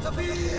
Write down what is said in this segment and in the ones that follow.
سفير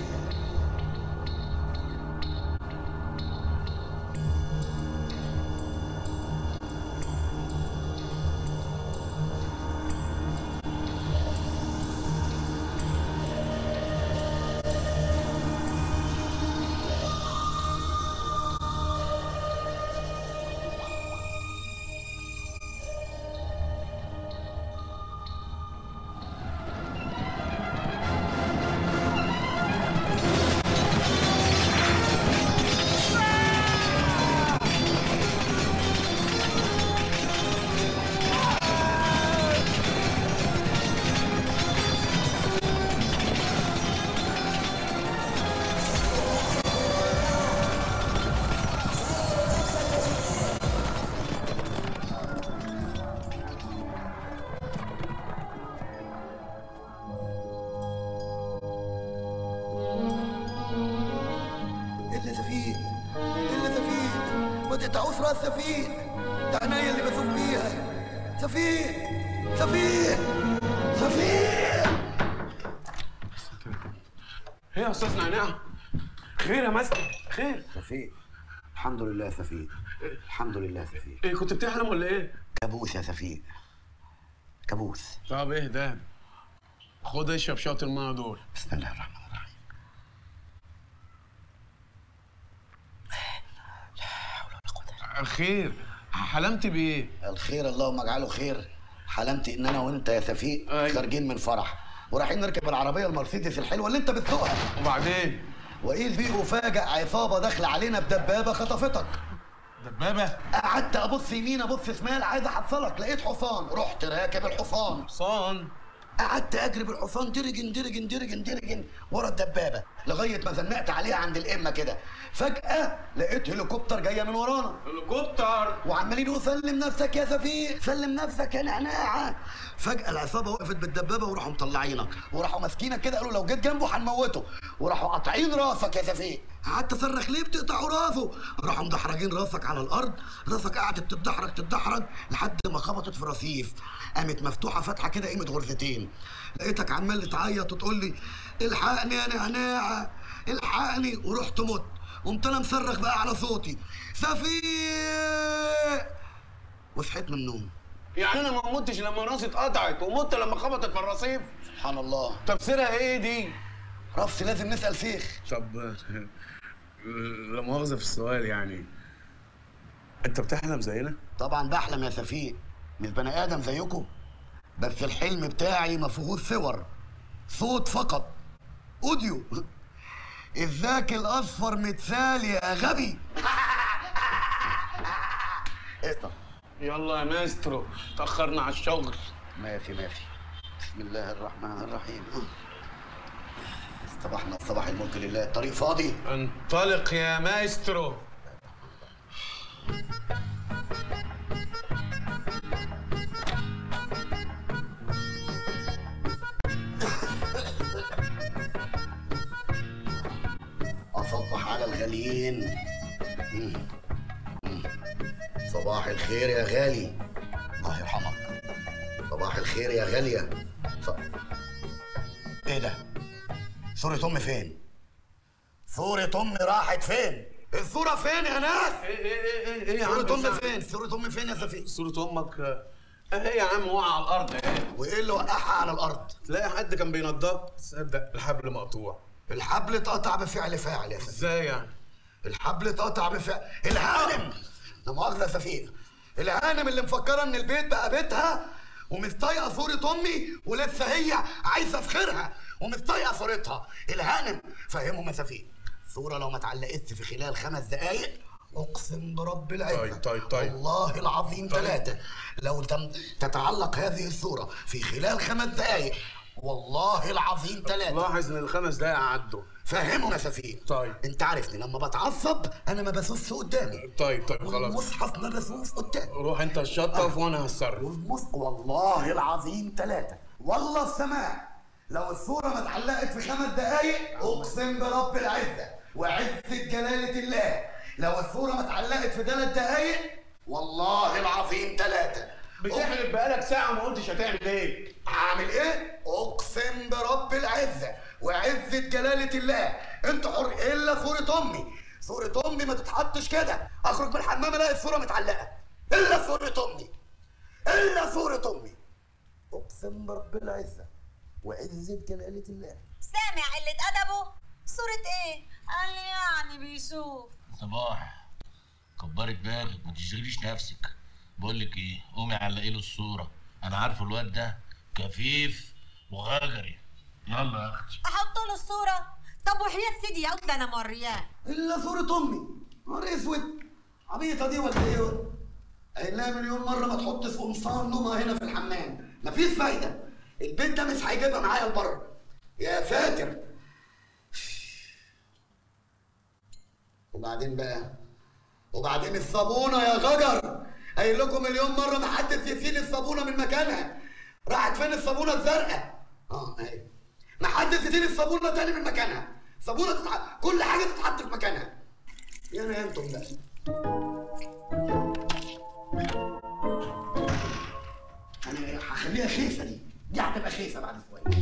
الا سفير الا سفير ما تقطعوش راس سفير ده عينيا اللي بشوف بيها سفير سفير سفير ايه يا استاذ نعناع خير يا مستر خير سفير الحمد لله سفير الحمد لله سفير ايه كنت بتحلم ولا ايه كابوس يا سفير كابوس طب ايه ده خد اشرب شويه الميه دول بسم الله الرحمن الرحيم خير حلمت بايه الخير اللهم اجعله خير حلمت ان انا وانت يا سفير أيوة. خارجين من فرح ورايحين نركب العربيه المرسيدس الحلوه اللي انت بتسوقها وبعدين واذ بي افاجئ عصابه داخله علينا بدبابه خطفتك دبابه قعدت ابص يمين ابص شمال عايز احصلك لقيت حصان رحت راكب الحصان حصان قعدت اجري بالحصان درجن درجن درجن درجن ورا الدبابه لغايه ما زنقت عليها عند الامه كده فجاه لقيت هليكوبتر جايه من ورانا هليكوبتر وعمالين يقولوا سلم نفسك يا سفير سلم نفسك يا نعناعه فجاه العصابه وقفت بالدبابه وراحوا مطلعينك وراحوا ماسكينك كده قالوا لو جيت جنبه هنموته وراحوا قاطعين راسك يا سفير قعدت اصرخ ليه بتقطعوا راسه راحوا مدحرجين راسك على الارض راسك قعدت تتدحرج تتدحرج لحد ما خبطت في رصيف قامت مفتوحه فتحه كده قيمه غرفتين لقيتك عمال تعيط وتقول لي الحقني يا نعناعه الحقني ورحت مت قمت انا مصرخ بقى على صوتي سفير وصحيت من النوم يعني انا ما متش لما راسي اتقطعت ومت لما خبطت في الرصيف سبحان الله تفسيرها ايه دي رفس لازم نسال شيخ طب لا مؤاخذه في السؤال يعني انت بتحلم زينا طبعا بحلم يا سفير مش بني ادم زيكم بس الحلم بتاعي ما فيهوش صور صوت فقط اوديو الذاك الاصفر مثالي يا غبي قشطه يلا يا ماسترو تاخرنا على الشغل ماشي ماشي بسم الله الرحمن الرحيم صباحنا صباح الملك لله الطريق فاضي انطلق يا مايسترو أصبح على الغاليين مم. مم. صباح الخير يا غالي الله يرحمك صباح الخير يا غالية ص... ايه ده؟ صورة أمي فين؟ صورة أمي راحت فين؟ الصورة فين يا ناس؟ ايه ايه ايه ايه يا عم صورة أمي بس- فين؟ صورة أمي فين يا سفيه؟ صورة امك آه، ايه يا عم وقع على الارض ايه وإيه اللي وقعها على الأرض؟ تلاقي حد كان بينضف تصدق الحبل مقطوع الحبل اتقطع بفعل فاعل يا سفيه ازاي يعني الحبل اتقطع بفعل الهانم لا مؤاخذة يا سفير الهانم اللي مفكرة ان البيت بقى بيتها ومش طايقة صورة امي ولسه هي عايزة في خيرها ومش طايقة صورتها الهانم فهمهم يا سفير الصورة لو ما اتعلقتش في خلال خمس دقايق اقسم برب العزة طيب، طيب، طيب. والله العظيم ثلاثة لو تم تتعلق هذه الصورة في خلال خمس دقايق والله العظيم ثلاثة لاحظ ان الخمس دقايق عدوا فهمهم يا سفير طيب. انت عارفني لما بتعصب انا ما بسوسش قدامي طيب طيب خلاص والمصحف ما بسوس قدامي روح انت الشطف وانا هتصرف والمص... والله العظيم ثلاثة والله السماء لو الصورة ما اتعلقت في خمس دقايق اقسم برب العزة وعزة جلالة الله لو الصورة ما اتعلقت في ثلاث دقايق والله العظيم ثلاثة بتحلف بقالك ساعة ما قلتش هتعمل ايه هعمل ايه؟ اقسم برب العزة وعزة جلالة الله انت حر الا صورة امي صورة امي ما تتحطش كده اخرج من الحمام الاقي الصورة متعلقة الا صورة امي الا صورة امي اقسم برب العزة وعزة جلالة الله سامع قلة أدبه صورة إيه؟ قال لي يعني بيشوف صباح كبري دماغك ما تشغليش نفسك بقول لك ايه قومي علقي له الصوره انا عارفه الواد ده كفيف وغجري يلا يا اختي أحط له الصورة طب وحياة سيدي يا قلت أنا مورياه الا صورة امي نهار اسود عبيطة دي ولا ايه؟ قايل لها مليون مرة ما تحط في قمصان نومها هنا في الحمام مفيش فايدة البيت ده مش هيجيبها معايا لبره يا ساتر وبعدين بقى وبعدين الصابونة يا غجر قايل لكم مليون مرة ما حدش يشيل الصابونة من مكانها راحت فين الصابونة الزرقاء؟ اه اهي ما حدش يشيل الصابونة تاني من مكانها صابونة تتح... كل حاجة تتحط في مكانها يا انا انتم بقى انا هخليها خيفة دي دي هتبقى خيفة بعد شوية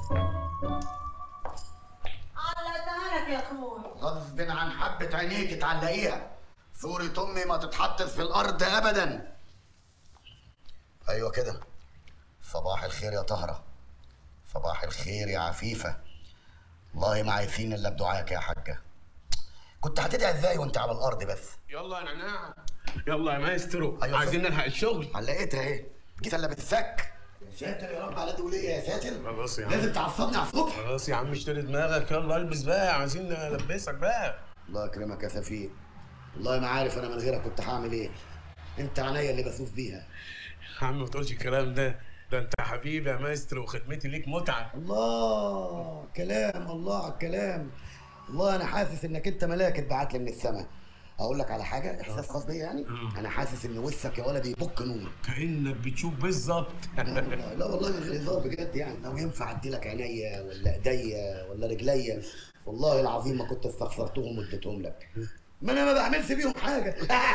علقتها لك يا أخوي غصب عن حبة عينيك تعلقيها صورة أمي ما تتحط في الأرض أبدا أيوة كده صباح الخير يا طهرة صباح الخير يا عفيفة والله ما عايزين إلا بدعاك يا حاجة كنت هتدعي ازاي وانت على الارض بس يلا يا نعناع يلا يا مايسترو أيوة عايزين نلحق الشغل علقتها اهي جيت الا بتفك يا ساتر يا رب على دي وليه يا ساتر خلاص يا عم. لازم تعصبني على الصبح خلاص يا عم اشتري دماغك يلا البس بقى عايزين نلبسك بقى الله يكرمك يا سفيه والله ما عارف انا من غيرك كنت هعمل ايه انت عينيا اللي بسوف بيها يا عم ما تقولش الكلام ده ده انت حبيبي يا مايسترو وخدمتي ليك متعه الله كلام الله على الكلام والله انا حاسس انك انت ملاك اتبعت لي من السماء اقول لك على حاجه احساس خاص بيا يعني انا حاسس ان وشك يا ولدي بيبك نور كانك بتشوف بالظبط لا, لا, لا والله من غير هزار بجد يعني لو ينفع ادي لك عينيا ولا ايديا ولا رجليا والله العظيم ما كنت استخسرتهم واديتهم لك ما انا ما بعملش بيهم حاجه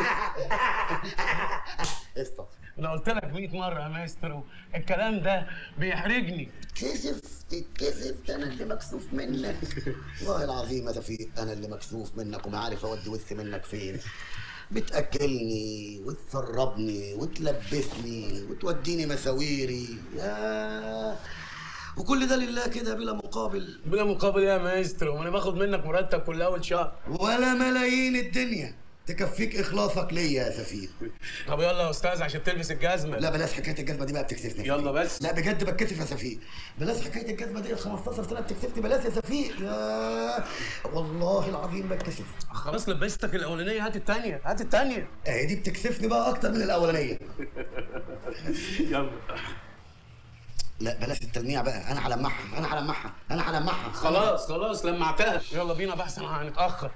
استغفر انا قلت لك 100 مره يا مايسترو الكلام ده بيحرجني تتكسف تتكسف ده انا اللي مكسوف منك والله العظيم يا توفيق انا اللي مكسوف منك وما عارف اودي وسي منك فين بتاكلني وتسربني وتلبسني وتوديني مساويري يا وكل ده لله كده بلا مقابل بلا مقابل إيه يا مايسترو ما انا باخد منك مرتب كل اول شهر ولا ملايين الدنيا تكفيك اخلاصك ليا يا سفير طب يلا يا استاذ عشان تلبس الجزمه لا بلاش حكايه الجزمه دي بقى بتكسفني يلا بس. لا بجد بتكسف يا سفير بلاش حكايه الجزمه دي ال 15 سنه بتكسفني بلاش يا سفير يا والله العظيم بتكسف خلاص لبستك الاولانيه هات الثانيه هات الثانيه اهي دي بتكسفني بقى اكتر من الاولانيه يلا لا بلاش التلميع بقى انا هلمعها انا هلمعها انا هلمعها خلاص خلاص لمعتها يلا بينا بقى احسن هنتاخر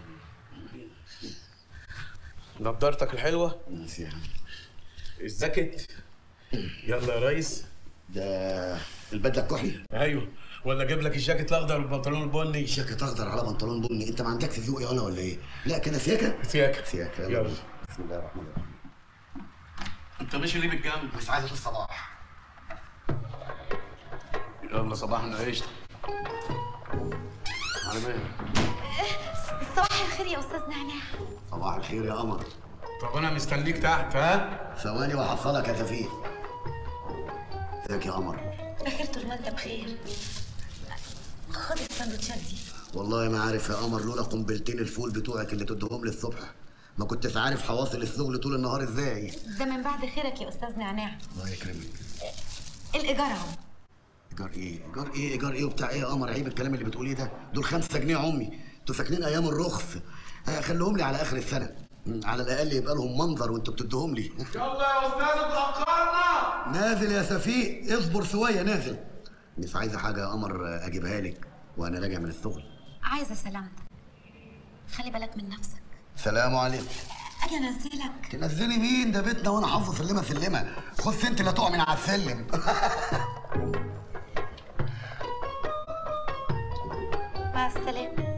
نضارتك الحلوه ماشي يا عم. الزكت يلا يا ريس ده البدله الكحلي ايوه ولا اجيب لك الجاكيت الاخضر والبنطلون البني شاكيت اخضر على بنطلون بني انت ما عندكش ذوق يا انا ولا ايه لا كده سياكه سياكه سياكه يلا بسم الله الرحمن الرحيم انت ماشي ليه بالجنب مش عايز الصباح يلا صباحنا قشطه على مهلك صباح الخير يا أستاذ نعناع صباح الخير يا قمر طب انا مستنيك تحت ها ثواني وهحصلك يا سفير ازيك يا قمر بخير طول ما أنت بخير خد السندوتشات دي والله ما عارف يا قمر لولا قنبلتين الفول بتوعك اللي تديهم لي الصبح ما كنتش عارف هواصل الشغل طول النهار ازاي ده من بعد خيرك يا أستاذ نعناع الله يكرمك الإيجار أهو ايجار ايه ايجار ايه ايجار ايه وبتاع ايه يا قمر عيب الكلام اللي بتقوليه ده دول خمسة جنيه عمي انتوا ساكنين ايام الرخص آه، خليهم لي على اخر السنه مم، على الاقل يبقى لهم منظر وانتوا بتدوهم لي يلا يا استاذ اتاخرنا نازل يا سفيه اصبر شويه نازل مش عايزه حاجه يا قمر آه، اجيبها لك وانا راجع من الشغل عايزة سلامتك خلي بالك من نفسك سلام عليكم أجي أنزلك تنزلي مين ده بيتنا وانا حافظ سلمه سلمه خش انت لا تقع من على السلم مع السلامة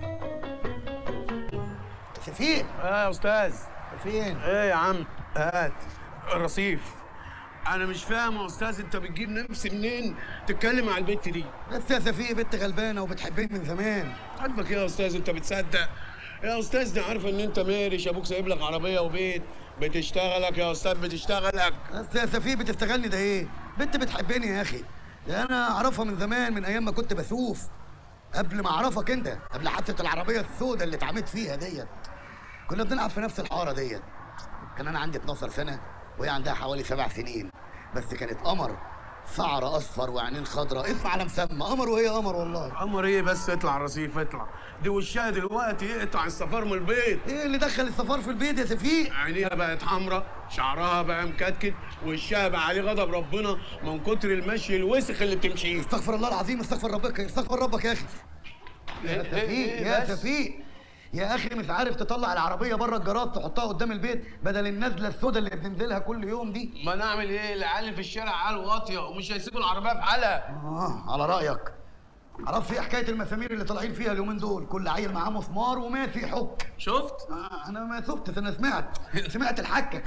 سفيه اه يا استاذ فين ايه يا عم هات الرصيف انا مش فاهم يا استاذ انت بتجيب نفس منين تتكلم على البت دي بس يا سفيه بنت غلبانه وبتحبني من زمان عاجبك ايه يا استاذ انت بتصدق يا استاذ دي عارفه ان انت مارش ابوك سايب لك عربيه وبيت بتشتغلك يا استاذ بتشتغلك بس يا سفيه بتستغلني ده ايه بنت بتحبني يا اخي ده انا اعرفها من زمان من ايام ما كنت بسوف قبل ما اعرفك انت قبل حادثه العربيه السوداء اللي اتعملت فيها ديت كنا بنلعب في نفس الحاره ديت كان انا عندي 12 سنه وهي عندها حوالي سبع سنين بس كانت قمر شعر اصفر وعينين خضراء اسم على مسمى قمر وهي قمر والله عمر ايه بس اطلع رصيف اطلع دي وشها دلوقتي يقطع السفر من البيت ايه اللي دخل السفار في البيت يا سفيه عينيها بقت حمراء شعرها بقى مكتكت وشها بقى عليه غضب ربنا من كتر المشي الوسخ اللي بتمشيه استغفر الله العظيم استغفر ربك استغفر ربك يا اخي يا سفيه يا سفيه يا اخي مش عارف تطلع العربيه بره الجراج تحطها قدام البيت بدل النزله السوداء اللي بننزلها كل يوم دي ما نعمل ايه العيال اللي في الشارع عيال واطيه ومش هيسيبوا العربيه في حالها اه على رايك عرفت ايه حكايه المسامير اللي طالعين فيها اليومين دول كل عيل معاه مسمار وماشي حك شفت آه انا ما شفتش انا سمعت سمعت الحكه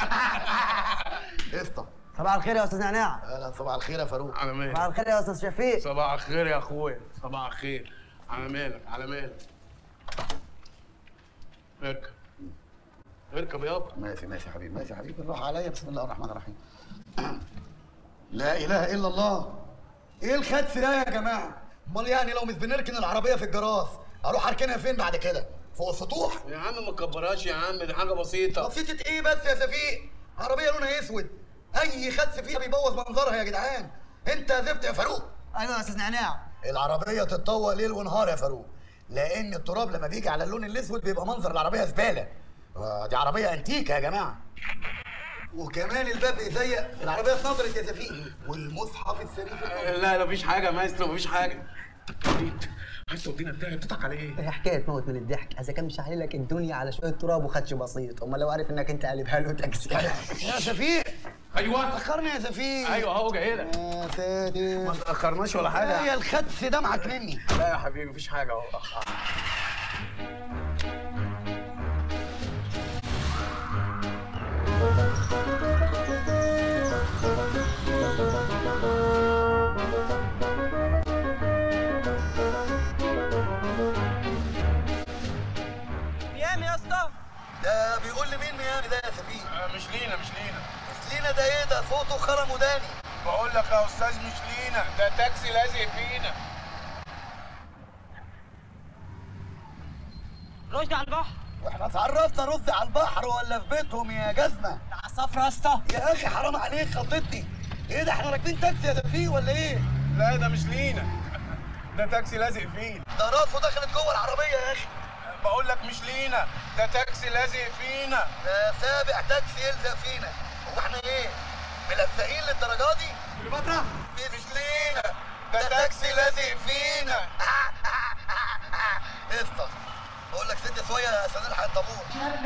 قشطه صباح الخير يا استاذ نعناع اهلا صباح الخير يا فاروق على مالك صباح الخير يا استاذ شفيق صباح الخير يا اخويا صباح الخير على مالك على مالك اركب اركب يابا ماشي ماشي يا حبيبي ماشي يا حبيبي بالراحه عليا بسم الله الرحمن الرحيم لا اله الا الله ايه الخدش ده يا جماعه امال يعني لو مش بنركن العربيه في الجراج اروح اركنها فين بعد كده فوق السطوح يا عم ما تكبرهاش يا عم دي حاجه بسيطه بسيطة ايه بس يا سفيه عربيه لونها اسود اي خدش فيها بيبوظ منظرها يا جدعان انت زبط يا فاروق ايوه يا استاذ نعناع العربيه تتطوق ليل ونهار يا فاروق لان التراب لما بيجي على اللون الاسود بيبقى منظر العربيه زباله آه، دي عربيه انتيكه يا جماعه وكمان الباب ضيق العربيه اتنطرت يا سفيه والمصحف الشريف لا لا مفيش حاجه يا مايسترو مفيش حاجه تقليد عايز تودينا الدهب بتضحك على ايه؟ هي حكايه تموت من الضحك اذا كان مش لك الدنيا على شويه تراب وخدش بسيط امال لو عارف انك انت قلبها له تاكسي يا سفيه ايوه اخرني يا سفيه ايوه اهو جاي لك يا ساتر ما تاخرناش ولا هي حاجه الخدش ده معاك مني لا يا حبيبي مفيش حاجه اهو ميامي يا اسطى ده بيقول لي مين ميامي ده يا سفيه آه، مش لينا مش لينا بس لينا ده ايه ده صوته خرم وداني بقول لك يا استاذ مش لينا ده تاكسي لازق فينا رشدي على البحر واحنا اتعرفنا رز على البحر ولا في بيتهم يا جزمه على الصفرا يا اسطى يا اخي حرام عليك خضتني ايه ده احنا راكبين تاكسي يا سفيه ولا ايه لا ده مش لينا ده تاكسي لازق فينا ده راسه دخلت جوه العربيه يا اخي بقول لك مش لينا ده تاكسي لازق فينا ده سابع تاكسي يلزق فينا هو احنا ايه ملزقين للدرجه دي كليوباترا مش لينا ده تاكسي لازق فينا قشطه بقول لك سد شويه عشان نلحق الطابور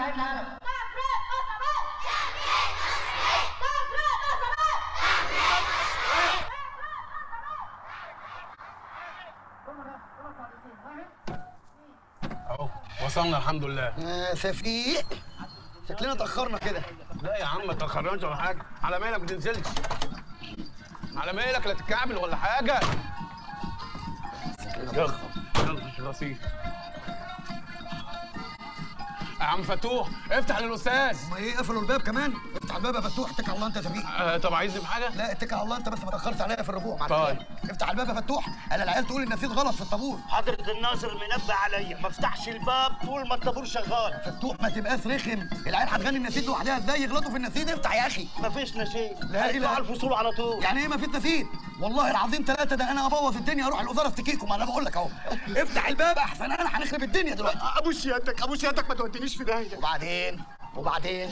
اهو وصلنا الحمد لله يا سفيه شكلنا اتاخرنا كده لا يا عم ما تاخرناش ولا حاجه على مالك ما تنزلش على مالك لا تتكعبل ولا حاجه يلا يلا مش رصيد يا عم فتوح افتح للاستاذ ما ايه قفلوا الباب كمان افتح الباب يا فتوح اتكل على الله انت يا سفيه آه طب عايزني بحاجه لا اتكل على الله انت بس ما تاخرش عليا في الرجوع مع طيب. السلامة. افتح الباب يا فتوح انا العيال تقول ان نسيت غلط في الطابور حضرة الناظر منبه عليا ما افتحش الباب طول ما الطابور شغال فتوح ما تبقاش رخم العيال هتغني النسيد لوحدها ازاي يغلطوا في النسيد افتح يا اخي ما فيش نشيد لا إله هيدفعوا الفصول على طول يعني ايه ما في نسيد والله العظيم ثلاثة ده انا ابوظ الدنيا اروح الوزارة اشتكيكم انا بقول لك اهو افتح الباب احسن انا هنخرب الدنيا دلوقتي ابو سيادتك ابو سيادتك ما تودينيش في داهيه وبعدين وبعدين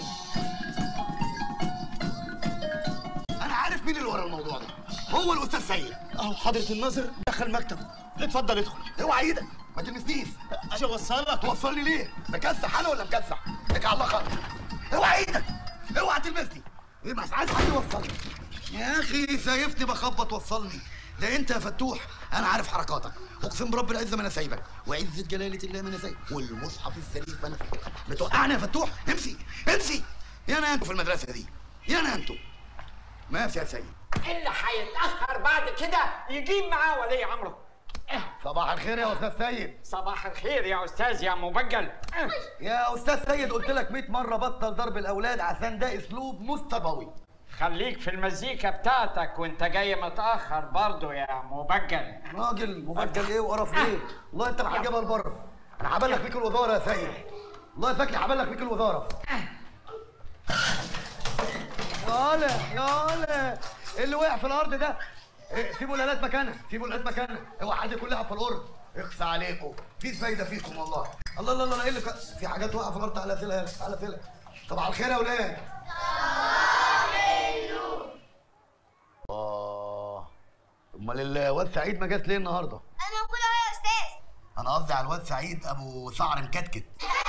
انا عارف مين اللي ورا الموضوع ده هو الاستاذ سيد اهو حضرة الناظر دخل مكتبه اتفضل ادخل اوعى ايدك ما تلمسنيش اجي اوصلك توصلني ليه مكسح انا ولا مكسح اتكل على الله خالص اوعى ايدك اوعى تلمسني ايه مش عايز حد يوصلني يا اخي سايفني بخبط وصلني ده انت يا فتوح انا عارف حركاتك اقسم برب العزه ما انا سايبك وعزه جلاله الله ما انا سايبك والمصحف الشريف ما انا سايبك بتوقعني يا فتوح امشي امشي يا انا انتوا في المدرسه دي يا انا انتوا ماشي يا سيد اللي هيتاخر بعد كده يجيب معاه ولي امره إيه، صباح الخير يا استاذ سيد صباح الخير يا استاذ يا مبجل إيه، يا استاذ سيد قلت لك 100 مره بطل ضرب الاولاد عشان ده اسلوب مش تربوي خليك في المزيكا بتاعتك وانت جاي متاخر برضو يا مبجل راجل مبجل ايه وقرف ايه والله انت ما هتجيبها لبره انا هبلغ فيك الوزاره يا سيد والله فاكر هبلغ فيك الوزاره يالا يالا اللي وقع في الارض ده إيه، سيبوا الالات مكانها سيبوا الالات مكانها اوعى حد يكون لعب في الارض اخفى عليكم في فايده فيكم والله الله الله الله ايه اللي ك- في حاجات واقعه في الارض تعالى سيلها يلا تعالى سيلها صباح الخير يا اولاد اه امال الواد سعيد ما جاش ليه النهارده انا موجوده اهو يا استاذ انا قصدي على الواد سعيد ابو شعر مكتكت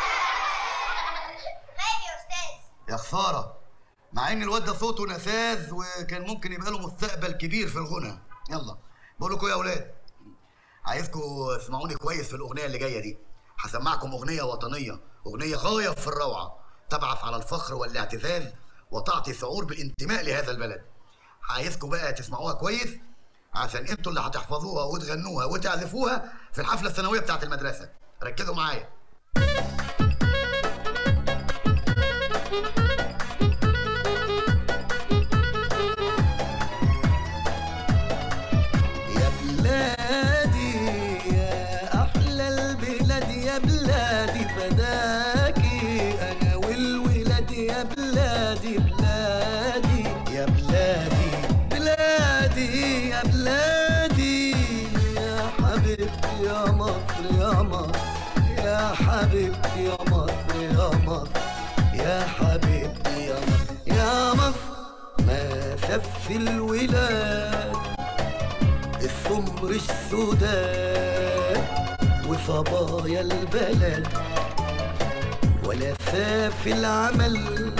خير يا استاذ يا خساره مع ان الواد ده صوته نفاذ وكان ممكن يبقى له مستقبل كبير في الغنى يلا بقول لكم يا اولاد عايزكم اسمعوني كويس في الاغنيه اللي جايه دي هسمعكم اغنيه وطنيه اغنيه غايه في الروعه تبعث على الفخر والاعتزاز وتعطي شعور بالانتماء لهذا البلد عايزكم بقى تسمعوها كويس عشان انتوا اللي هتحفظوها وتغنوها وتعزفوها في الحفله السنويه بتاعت المدرسه ركزوا معايا يا بلادي يا أحلى البلاد يا بلادي فداكي أنا والولاد يا بلادي بلادي يا بلادي بلادي يا بلادي يا حبيبتي يا مصر يا مصر يا حبيبتي يا مصر يا مصر يا حبيبتي يا مصر يا مصر ما شاف الولاد السمر السوداء وصبايا البلد ولا ساف العمل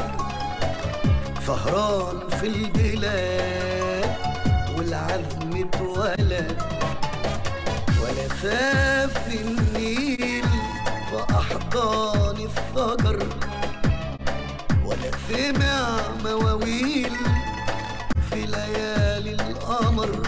سهران في البلاد والعزم اتولد ولا ساف النيل في أحضان الشجر ولا سمع مواويل في ليالي القمر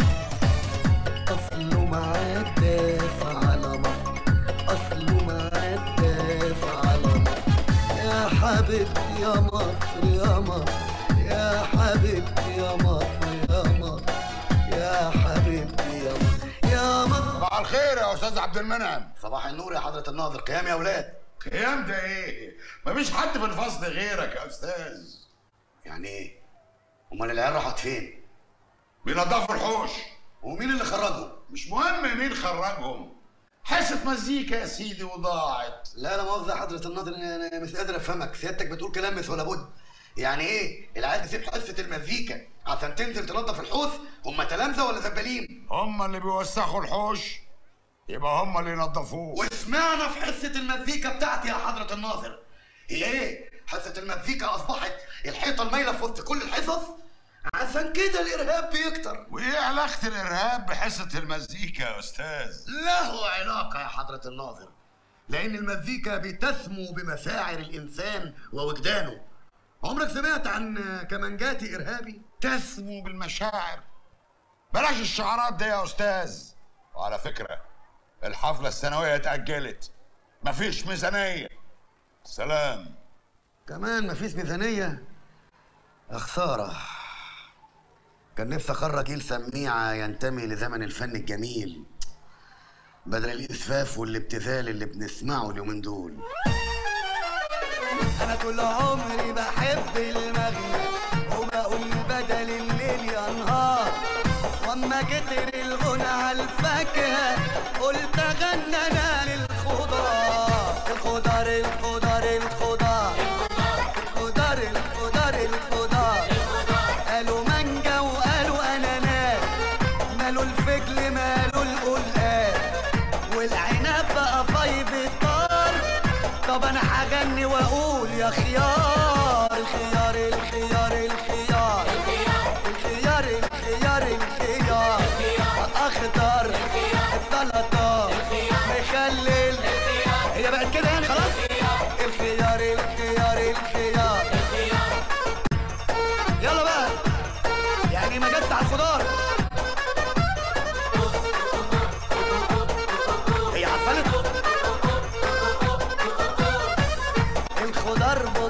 أصله معداف على مصر أصله معداف على مصر يا حبيبتي يا مصر يا مصر يا حبيبتي يا مصر يا مصر يا حبيبتي يا مصر يا مصر صباح الخير يا استاذ عبد المنعم صباح النور يا حضرة الناظر قيام يا أولاد قيام ده ايه مفيش حد في الفصل غيرك يا استاذ يعني إيه؟ أمال العيال راحت فين؟ بينضفوا الحوش ومين اللي خرجهم؟ مش مهم مين خرجهم حصة مزيكا يا سيدي وضاعت لا لا مؤاخذة يا حضرة الناظر أنا أنا مش قادر أفهمك سيادتك بتقول كلام مش ولا بد يعني إيه؟ العيال تسيب حصة المزيكا عشان تنزل تنظف الحوش هم تلامذة ولا زبالين؟ هم اللي بيوسخوا الحوش يبقى هم اللي ينظفوه وسمعنا في حصة المزيكا بتاعتي يا حضرة الناظر هي ايه؟ حصة المزيكا أصبحت الحيطة المايلة في وسط كل الحصص؟ عشان كده الإرهاب بيكتر وايه علاقة الارهاب بحصة المزيكا يا استاذ له علاقة يا حضرة الناظر لأن المزيكا بتسمو بمشاعر الإنسان ووجدانه عمرك سمعت عن كمانجاتي إرهابي؟ تسمو بالمشاعر بلاش الشعارات دي يا استاذ وعلى فكرة الحفلة السنوية اتأجلت مفيش ميزانية سلام كمان مفيش ميزانية يا خسارة كان نفسي أخرج جيل سميعة ينتمي لزمن الفن الجميل بدل الإسفاف والابتذال اللي بنسمعه اليومين دول أنا طول عمري بحب المغنى وبقول بدل الليل يا نهار واما كتر الغنى على الفاكهة قلت أغنى أنا للخضار الخضار الخضار الخضار الخضار الخضار الخضار قالوا مانجا وقالوا اناناس مالوا الفجل مالوا القلقاس والعنب بقى فايف ستار طب انا هغني واقول يا خيار الخيار الخيار الخيار الخيار الخيار الخيار اخضر السلطه مخلل هي بقت كده يعني خلاص الخيار الخيار الخيار يلا بقى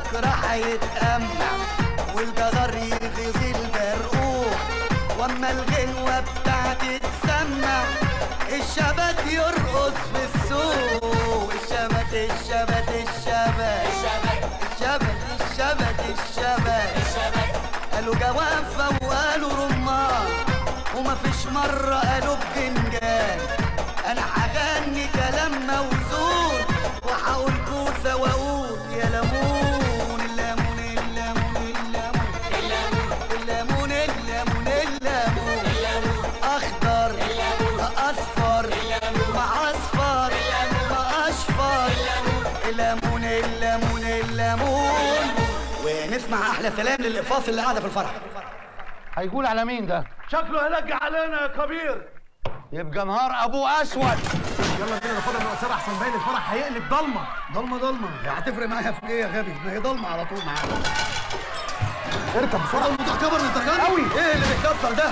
بكرة هيتأمع والجزر يغيظ البرقوق واما الغنوة بتاعتي تسمع الشبت يرقص في السوق الشبت الشبت الشبت الشبت الشبت الشبت قالوا جوافة وقالوا رمان ومفيش مرة قالوا بجنجان انا هغني كلام موزون وهقول كوسة واقول يا ليمون الليمون الليمون الليمون الليمون الليمون الليمون اخضر اصفر مع اصفر مع اشفر الليمون الليمون الليمون ونسمع احلى سلام للاقفاص اللي قاعده في الفرح هيقول على مين ده؟ شكله هيلقى علينا يا كبير يبقى نهار ابوه اسود يلا بينا ناخدها من قصير احسن باين الفرح هيقلب ضلمه ضلمه ضلمه هي هتفرق معايا في ايه يا غبي ما هي ضلمه على طول معايا اركب بسرعه الموضوع كبر للدرجه قوي ايه اللي بيتكسر ده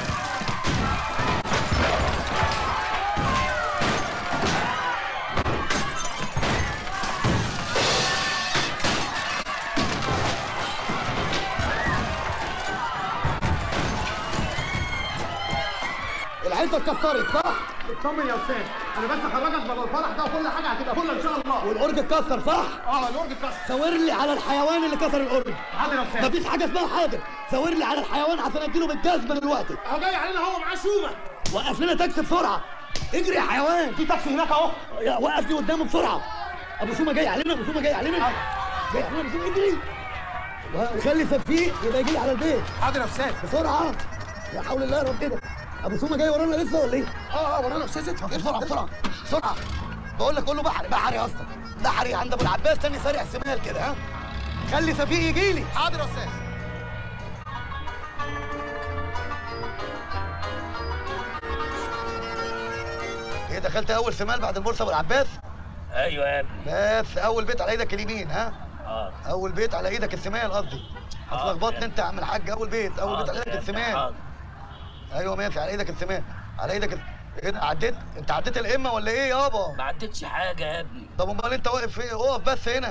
العلبه اتكسرت صح؟ اطمن يا استاذ انا بس هخرجك من الفرح ده وكل حاجه هتبقى فل ان شاء الله والأورج اتكسر صح؟ اه الورد اتكسر ساور لي على الحيوان اللي كسر الأورج حاضر يا استاذ مفيش حاجه اسمها حاضر ساور لي على الحيوان عشان اديله بالجزمه دلوقتي اهو جاي علينا هو معاه شومه وقف لنا تاكسي بسرعه اجري يا حيوان في تاكسي هناك اهو يا وقف لي قدامه بسرعه ابو سومه جاي علينا ابو سومه جاي علينا جاي علينا ابو سومه اجري وخلي سفيه يبقى يجي لي على البيت حاضر يا استاذ بسرعه يا حول الله يا رب كده ابو سومه جاي ورانا لسه ولا ايه؟ اه اه ورانا استاذ بسرعه بسرعه بسرعه بقول لك كله بحري بحري اصلا بحري عند ابو العباس تاني سارع شمال كده ها خلي سفيه يجي لي حاضر يا استاذ ايه دخلت اول شمال بعد البورصه ابو العباس ايوه يا ابني بس اول بيت على ايدك اليمين ها اه اول بيت على ايدك الشمال قصدي هتلخبطني انت يا عم الحاج اول بيت اول بيت على ايدك الشمال ايوه ماشي على ايدك الشمال على ايدك ال- ايه ده عديت انت عديت الامه ولا ايه يابا ما عدتش حاجه يا ابني طب امال انت واقف فين اقف بس هنا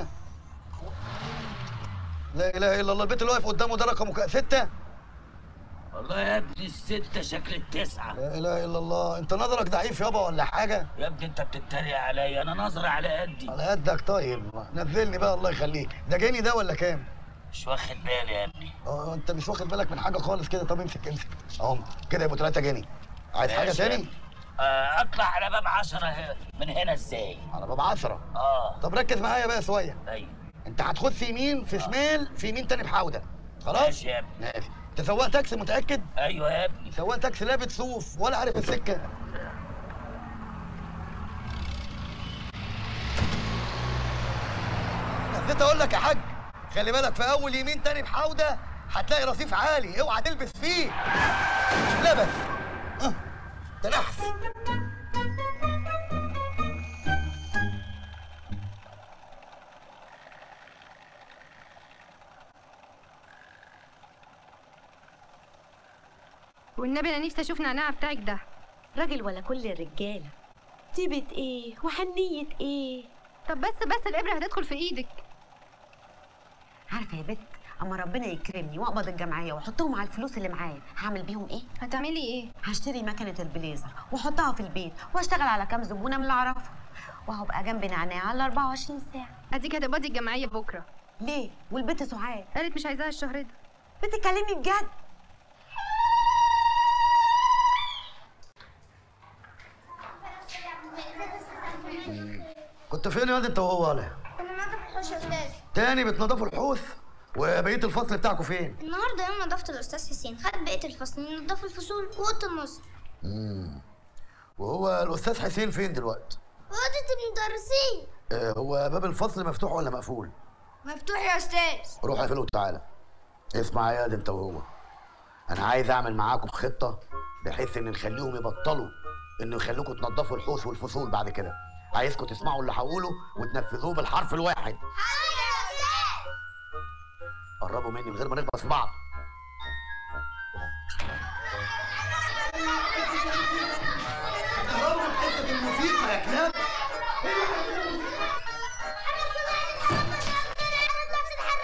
لا اله الا الله البيت اللي واقف قدامه ده رقمه ك- ستة والله يا ابني الستة شكل التسعة لا اله الا الله انت نظرك ضعيف يابا ولا حاجه يا ابني انت بتتريق عليا انا نظري على قدي على قدك طيب نزلني بقى الله يخليك ده جاني ده ولا كام مش واخد بالي يا ابني اه انت مش واخد بالك من حاجه خالص كده طب امسك امسك اهو كده يبقوا ثلاثه جنيه عايز حاجه ماشي يا تاني ابني. آه اطلع على باب عشرة هنا. من هنا ازاي على باب 10 اه طب ركز معايا بقى شويه ايوه انت هتخش يمين في شمال في يمين تاني بحوده خلاص ماشي يا ابني ماشي انت سواق تاكسي متاكد ايوه يا ابني سواق تاكسي لابس صوف ولا عارف السكه نسيت اقول لك يا حاج خلي بالك في اول يمين تاني بحوده هتلاقي رصيف عالي اوعى تلبس فيه لبس اه تنحس والنبي انا نفسي اشوف نعناع بتاعك ده راجل ولا كل الرجاله طيبة ايه وحنية ايه طب بس بس الابره هتدخل في ايدك عارفه يا بت اما ربنا يكرمني واقبض الجمعيه واحطهم على الفلوس اللي معايا هعمل بيهم ايه هتعملي ايه هشتري مكنه البليزر واحطها في البيت واشتغل على كام زبونه من اللي اعرفها وهبقى جنب نعناع على 24 ساعه اديك هتقبضي الجمعيه بكره ليه والبت سعاد قالت مش عايزاها الشهر ده بتتكلمي بجد كنت فين يا واد انت وهو ولا كنا ننضف الحوش يا استاذ تاني بتنضفوا الحوث وبقيه الفصل بتاعكم فين النهارده يوم نظافه الاستاذ حسين خد بقيه الفصل ينضفوا الفصول واوضه النص امم وهو الاستاذ حسين فين دلوقتي واوضه المدرسين آه هو باب الفصل مفتوح ولا مقفول مفتوح يا استاذ روح اقفله وتعالى اسمع يا واد انت وهو انا عايز اعمل معاكم خطه بحيث ان نخليهم يبطلوا انه يخلوكم تنضفوا الحوش والفصول بعد كده عايزكم تسمعوا اللي هقوله وتنفذوه بالحرف الواحد قربوا مني من غير ما نخبط في بعض قربوا من حته الموسيقى يا كلاب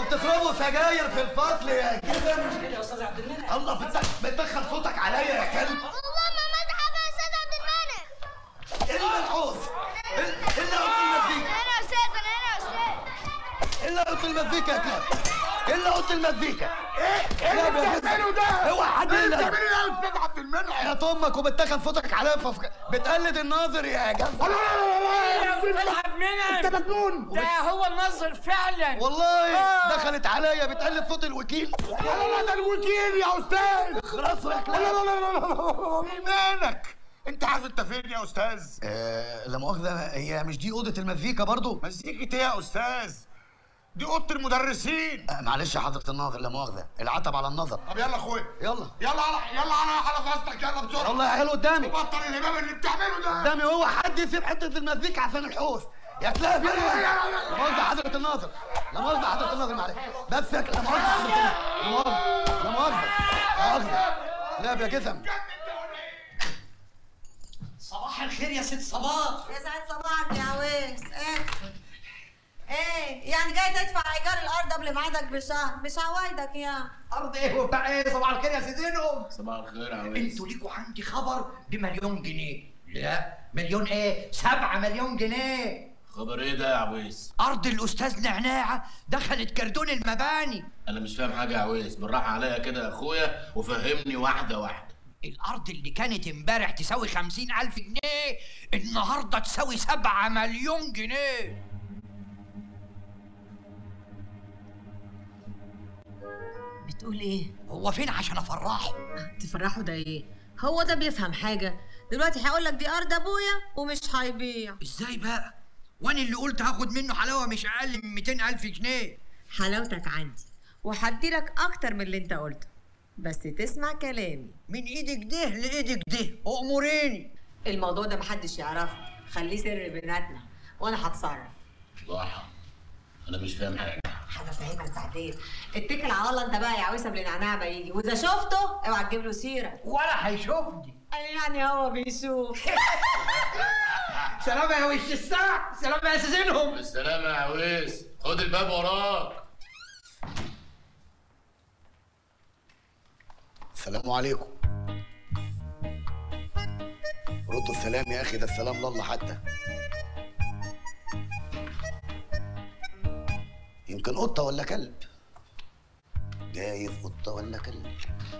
بتشربوا سجاير في الفصل يا جزم مشكلة يا استاذ عبد المنعم الله بتدخل بتدخل صوتك عليا يا كلب والله ما مدحب يا استاذ عبد المنعم الا الحوس الا قلت المزيكا انا يا استاذ انا هنا يا استاذ الا قلت المزيكا يا كلب الا قلت المزيكا ايه اللي بتعمله ده؟ هو حد ايه اللي يقلق. بتعمله يا استاذ عبد المنعم؟ يا امك وبتدخل صوتك عليا ففك... بتقلد الناظر يا جزم لا لا لا لا يا استاذ عبد المنعم انت مجنون ده هو النظر فعلا والله آه. دخلت عليا بتقلد صوت الوكيل لا لا لا ده الوكيل يا استاذ خلاص يا لا كلب لا لا لا لا مالك؟ انت عارف انت فين يا استاذ؟ آه، لا مؤاخذة هي مش دي أوضة المزيكا برضو؟ مزيكة ايه يا استاذ؟ دي اوضه المدرسين آه، معلش يا حضرة الناظر لا مؤاخذة العتب على النظر طب يلا اخويا يلا يلا على يلا على على فاستك يلا بسرعه يلا يا عيال قدامي بطل الهباب اللي بتعمله ده قدامي هو حد يسيب حتة المزيكا عشان الحوس يا كلاب يلا لا مؤاخذة حضرة الناظر لا مؤاخذة حضرة الناظر معلش بس يا كلاب لا مؤاخذة حضرة الناظر لا مؤاخذة لا مؤاخذة لا مؤاخذة كلاب يا جسم صباح الخير يا ست صباح يسعد صباحك يا عويس ايه ايه يعني جاي تدفع ايجار الارض قبل ميعادك بشهر مش عوايدك يا ارض ايه وبتاع ايه صباح الخير يا سيدينهم صباح الخير يا عويس انتوا ليكوا عندي خبر بمليون جنيه لا مليون ايه سبعة مليون جنيه خبر ايه ده يا عويس ارض الاستاذ نعناعة دخلت كردون المباني انا مش فاهم حاجه يا عويس بالراحه عليا كده يا اخويا وفهمني واحده واحده الارض اللي كانت امبارح تساوي خمسين الف جنيه النهاردة تساوي سبعة مليون جنيه بتقول ايه هو فين عشان افرحه تفرحوا ده ايه هو ده بيفهم حاجه دلوقتي هيقول لك دي ارض ابويا ومش هيبيع ازاي بقى وانا اللي قلت هاخد منه حلاوه مش اقل من 200 الف جنيه حلاوتك عندي وهديلك اكتر من اللي انت قلته بس تسمع كلامي من ايدك ده لايدك ده اموريني الموضوع ده محدش يعرفه خليه سر بيناتنا وانا هتصرف راحه انا مش فاهم حاجه هفهمك بعدين اتكل على الله انت بقى يا عويس قبل العناع ما يجي واذا شفته اوعى تجيب له سيره ولا هيشوفني يعني هو بيشوف سلام يا وش الساعة سلام يا اساسينهم بالسلامه يا عويس خد الباب وراك السلام عليكم ردوا السلام يا اخي ده السلام لله حتى يمكن قطه ولا كلب جايز قطه ولا كلب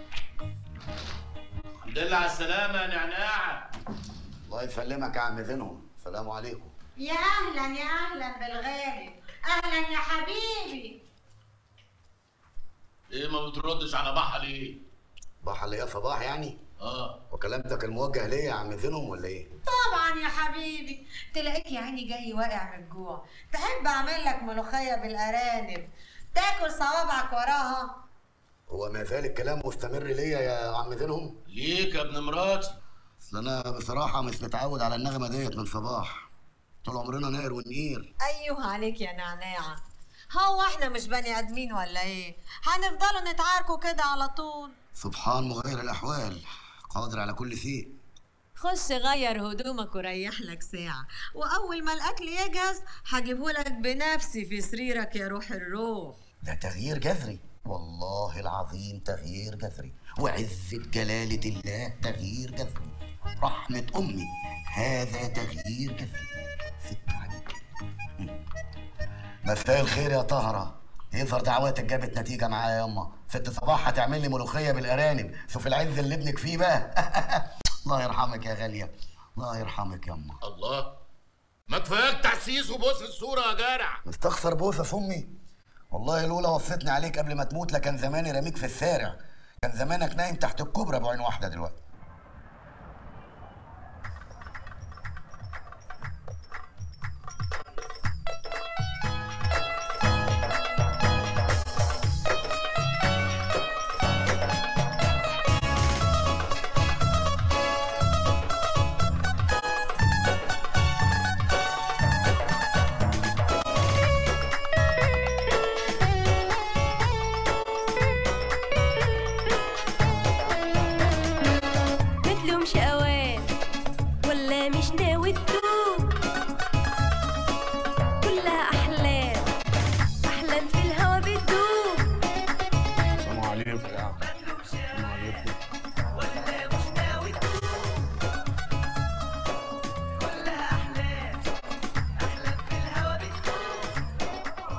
الحمد لله على السلامه يا نعناع الله يسلمك يا عم زينهم السلام عليكم يا اهلا يا اهلا بالغالي اهلا يا حبيبي ايه ما بتردش على بحر ليه صباح اللي يا صباح يعني اه وكلام ده كان موجه ليا يا عم زينهم ولا ايه طبعا يا حبيبي تلاقيك يا عيني جاي واقع من الجوع تحب اعمل لك ملوخيه بالارانب تاكل صوابعك وراها هو ما زال الكلام مستمر ليا يا عم زينهم ليك يا ابن مراتي اصل انا بصراحه مش متعود على النغمه ديت من صباح طول عمرنا نقر ونقير ايوه عليك يا نعناعه هو احنا مش بني ادمين ولا ايه هنفضلوا نتعاركوا كده على طول سبحان مغير الاحوال قادر على كل شيء خش غير هدومك وريح لك ساعة وأول ما الأكل يجهز هجيبهولك بنفسي في سريرك يا روح الروح ده تغيير جذري والله العظيم تغيير جذري وعزة جلالة الله تغيير جذري رحمة أمي هذا تغيير جذري ست عجيب مم. مساء الخير يا طهرة يظهر دعواتك جابت نتيجة معايا ياما ست صباح هتعمل لي ملوخية بالأرانب شوف العز اللي ابنك فيه بقى الله يرحمك يا غالية الله يرحمك ياما الله ما كفاياك تحسيس وبص الصوره يا جارع مستخسر بوسه في امي والله لولا وصيتني عليك قبل ما تموت لكان زماني رميك في الشارع كان زمانك نايم تحت الكوبرا بعين واحده دلوقتي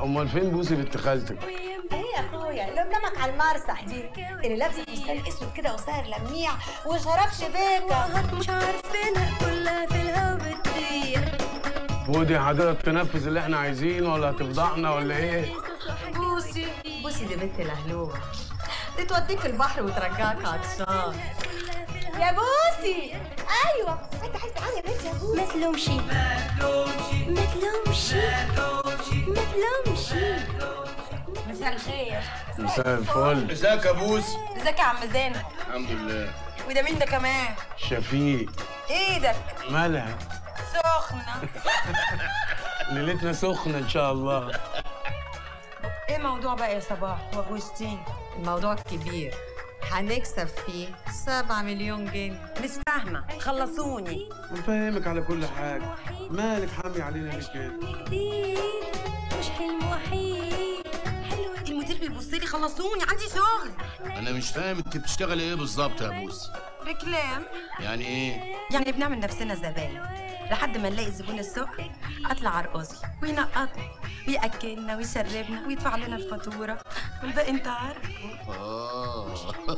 امال فين بوسي بنت خالتك ايه يا اخويا اللي قدامك على المرسح دي اللي لابسه فستان اسود كده وسهر لميع وشراب شباكه مش عارفينها كلها في الهوا بتطير ودي حضرتك تنفذ اللي احنا عايزينه ولا هتفضحنا ولا ايه بوسي بوسي دي بنت الهلوبه دي توديك البحر وترجعك عطشان يا بوسي ايوه انت عايز تعالي يا بنت يا بوسي ما تلومشي ما تلومشي ما تلومشي مساء الخير مساء الفل ازيك يا بوس ازيك يا عم زين الحمد لله وده مين ده كمان شفيق ايدك مالها سخنه ليلتنا سخنه ان شاء الله ايه موضوع بقى يا صباح واغوستين الموضوع كبير هنكسب فيه سبعة مليون جنيه مش فاهمة خلصوني بنفهمك على كل حاجه مالك حامي علينا ليه كده جديد مش حلم وحيد حلو المدير بيبص لي خلصوني عندي شغل انا مش فاهم انت بتشتغلي ايه بالظبط يا بوسي ركلام يعني ايه يعني بنعمل نفسنا زباين لحد ما نلاقي الزبون السوق اطلع ارقص وينقطنا وياكلنا ويشربنا ويدفع لنا الفاتوره والباقي انت عارف اه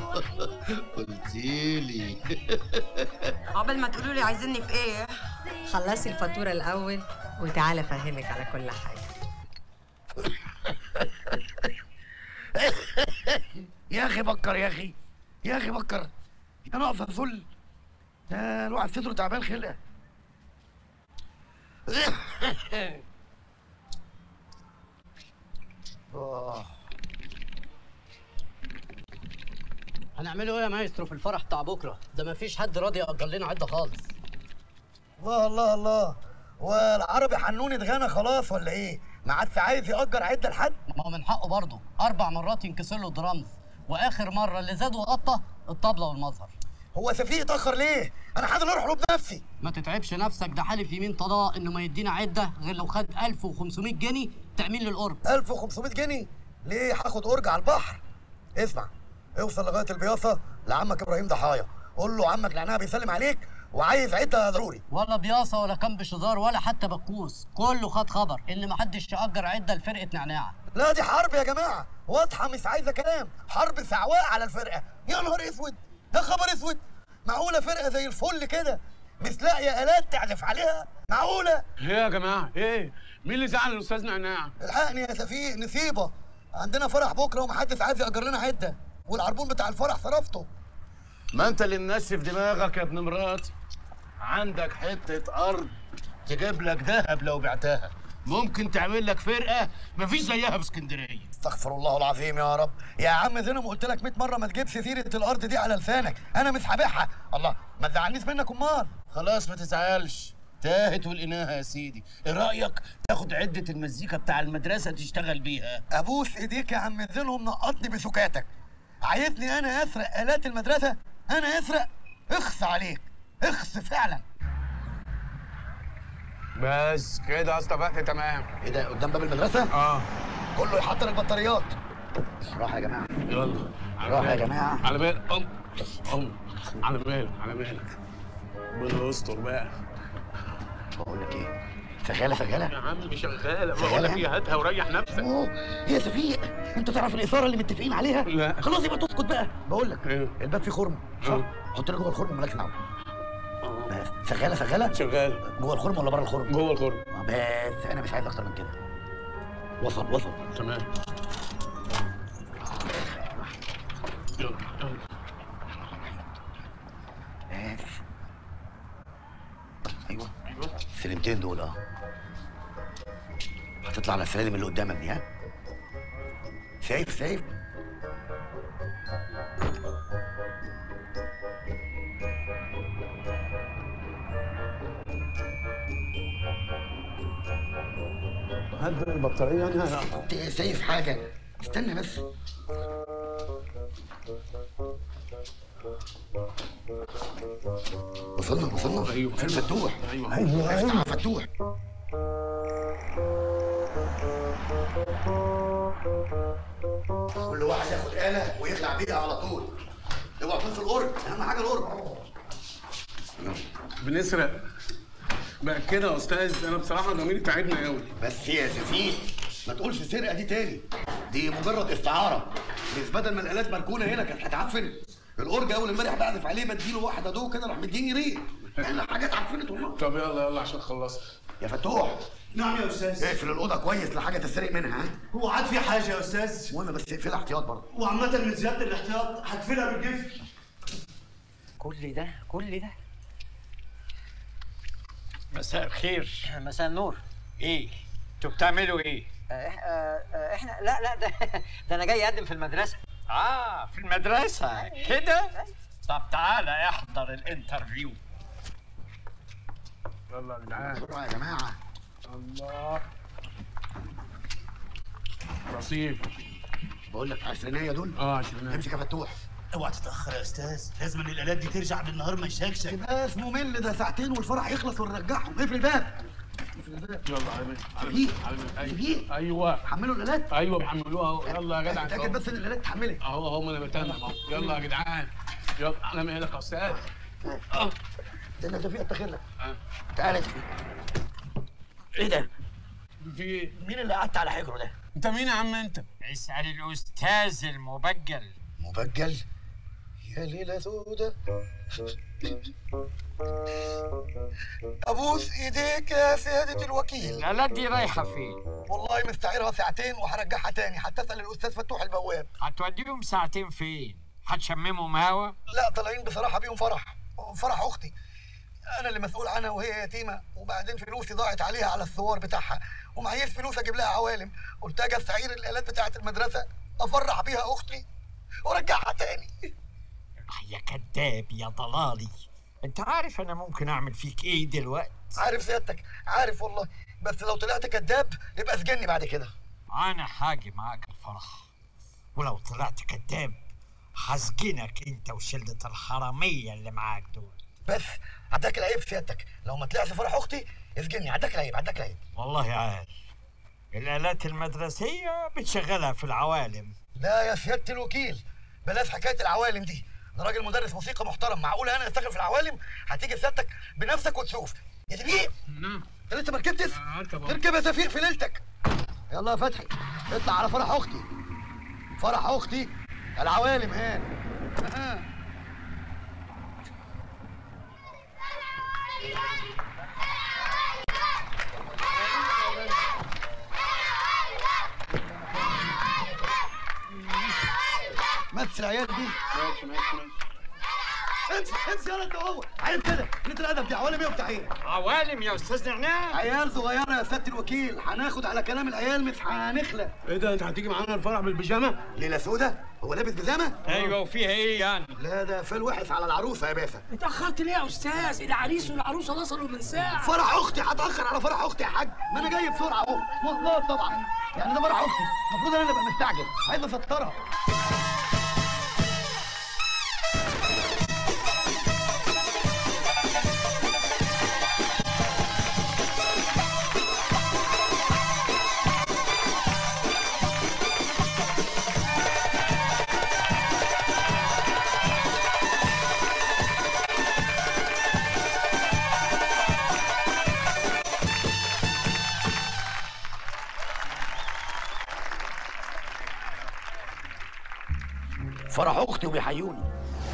قلتيلي عقبال ما تقولوا لي عايزيني في ايه خلصي الفاتوره الاول وتعالى افهمك على كل حاجه يا اخي بكر يا اخي يا اخي بكر يا ناقصه ذل ده الواحد صدره تعبان خلقه آه. هنعمله ايه يا مايسترو في الفرح بتاع بكره ده مفيش حد راضي يأجر لنا عده خالص الله الله الله والعربي حنون اتغنى خلاص ولا ايه؟ ما عادش عايز يأجر عده لحد؟ ما هو من حقه برضه اربع مرات ينكسر له درامز واخر مره اللي زاد وغطى الطبله والمظهر هو سفيه اتأخر ليه؟ انا حاضر اروح له بنفسي ما تتعبش نفسك ده حالف يمين طلاق انه ما يدينا عده غير لو خد 1500 جنيه تأمين للقرب 1500 جنيه ليه هاخد أرج على البحر؟ اسمع اوصل لغايه البياصه لعمك ابراهيم ضحايا قول له عمك لعنها بيسلم عليك وعايز عده ضروري ولا بياصه ولا كان بشزار ولا حتى بكوس كله خد خبر ان محدش يأجر عده لفرقه نعناع لا دي حرب يا جماعه واضحه مش عايزه كلام حرب سعواء على الفرقه يا نهار اسود يا خبر اسود معقوله فرقه زي الفل كده مش لاقيه الات تعزف عليها معقوله ايه يا جماعه ايه مين اللي زعل الاستاذ نعناع الحقني يا سفيه نسيبه عندنا فرح بكره ومحدش عايز يأجر لنا عده والعربون بتاع الفرح صرفته ما انت اللي منشف دماغك يا ابن مراتي عندك حته ارض تجيب لك ذهب لو بعتها ممكن تعمل لك فرقه مفيش زيها في اسكندريه استغفر الله العظيم يا رب يا عم زينب قلت لك 100 مره ما تجيبش سيره الارض دي على لسانك انا مش هبيعها الله ما تزعلنيش منك امال خلاص ما تزعلش تاهت ولقيناها يا سيدي ايه رايك تاخد عده المزيكا بتاع المدرسه تشتغل بيها ابوس ايديك يا عم زينهم نقطني بسكاتك عايزني انا اسرق الات المدرسه انا اسرق اخص عليك اخص فعلا بس كده اصطفقت تمام ايه ده قدام باب المدرسه اه كله يحضر البطاريات راح يا جماعه يلا على راح يا بالك. جماعة. على بالك أم أم على بالك على بالك ربنا يستر بقى بقول لك ايه شغاله شغاله يا عم شغاله شغالة بقول لك يعني؟ ايه هاتها وريح نفسك اوه يا سفيه انت تعرف الاثاره اللي متفقين عليها لا. خلاص يبقى تسكت بقى بقول لك ايه الباب فيه خرم صح اه. حط لي جوه الخرم مالكش دعوه بس شغاله شغاله شغال جوه الخرم ولا بره الخرم جوه الخرم بس انا مش عايز اكتر من كده وصل وصل تمام يلا يلا بس ايوه ايوه السلمتين دول اه هتطلع على السلالم اللي قدامك دي ها شايف شايف هات البطاريه يعني انا انت شايف حاجه استنى بس وصلنا وصلنا أيوة، فين أيوة. فتوح أيوة. ايوه افتح فتوح كل واحد ياخد آلة ويخلع بيها على طول اوعى تنسوا القرب اهم حاجه القرب بنسرق بقى كده يا استاذ انا بصراحه ضميري تعبني قوي بس يا سفيه ما تقولش سرقه دي تاني دي مجرد استعاره بس بدل ما الالات مركونه هنا كانت هتعفن الاورج اول امبارح بعزف عليه بديله واحده دو كده راح مديني ريق يعني حاجات عفنت والله طب يلا يلا عشان خلصت يا فتوح نعم يا استاذ اقفل الاوضه كويس لحاجه تسرق منها ها هو عاد في حاجه يا استاذ المهم بس اقفلها احتياط برضه وعامه من زياده الاحتياط هتفيدها بالجفن كل ده كل ده مساء الخير مساء النور ايه انتوا بتعملوا ايه آه، إح- آه، آه، احنا لا لا ده ده انا جاي اقدم في المدرسه اه في المدرسه كده طب تعالى احضر الانترفيو يلا يا جدعان بسرعه يا جماعه الله رصيف بقول لك عشرينيه دول اه عشان امسك يا فتوح اوعى تتاخر يا استاذ لازم ان الالات دي ترجع قبل النهار ما يشكشك بس ممل ده ساعتين والفرح يخلص ونرجعهم اقفل الباب اقفل الباب يلا على مين على في مين على مين أيوة. في ايوه حملوا الالات ايوه بيحملوها اهو يلا يا جدع اتاكد بس ان الالات اتحملت اهو اهو ما انا بتابع اهو يلا يا جدعان يلا على مهلك يا استاذ اه استنى يا شفيق اتاخر لك آه. تعالى يا شفيق ايه ده في ايه مين اللي قعدت على حجره ده انت مين يا عم انت اسال الاستاذ المبجل مبجل يا ليلة سودة أبوس إيديك يا سيادة الوكيل الالات دي رايحه فين والله مستعيرها ساعتين وهرجعها تاني حتى أسأل الأستاذ فتوح البواب هتوديهم ساعتين فين هتشممهم هوا لا طالعين بصراحة بيهم فرح فرح أختي أنا اللي مسؤول عنها وهي يتيمة وبعدين فلوسي ضاعت عليها على الثوار بتاعها ومعيش فلوس أجيب لها عوالم قلت أجي أستعير الآلات بتاعة المدرسة أفرح بيها أختي وأرجعها تاني يا كذاب يا ضلالي انت عارف انا ممكن اعمل فيك ايه دلوقتي عارف سيادتك عارف والله بس لو طلعت كذاب يبقى اسجني بعد كده انا حاجي معاك الفرح ولو طلعت كذاب هسجنك انت وشلة الحرامية اللي معاك دول بس عداك العيب سيادتك لو ما طلعش فرح اختي اسجني عداك العيب عداك العيب والله عارف الآلات المدرسية بتشغلها في العوالم لا يا سياده الوكيل بلاش حكايه العوالم دي انا راجل مدرس موسيقى محترم معقول انا اشتغل في العوالم هتيجي سيادتك بنفسك وتشوف يا تبيه نعم انت لسه ما ركبتش اركب اهو. اركب يا سفير في ليلتك يلا يا فتحي اطلع على فرح اختي فرح اختي العوالم هان آه. ماتش العيال دي ماشي ماشي ماشي امسك امسك يلا انت وهو عيب كده انت الادب دي عوالم ايه وبتاع ايه عوالم يا استاذ نعناع عيال صغيره يا سياده الوكيل هناخد على كلام العيال مش هنخلق ايه ده انت هتيجي معانا الفرح بالبيجامه ليله سودا هو لابس بيجامه ايوه وفيها ايه يعني لا ده فال وحش على العروسه يا باشا اتأخرت ليه يا أستاذ؟ العريس والعروسة وصلوا من ساعة فرح اختي هتاخر على فرح اختي يا حاج ما انا جاي بسرعه اهو مواصلات طبعا يعني ده فرح اختي المفروض انا اللي ابقى مستعجل عايز اسطرها فرح اختي وبيحيوني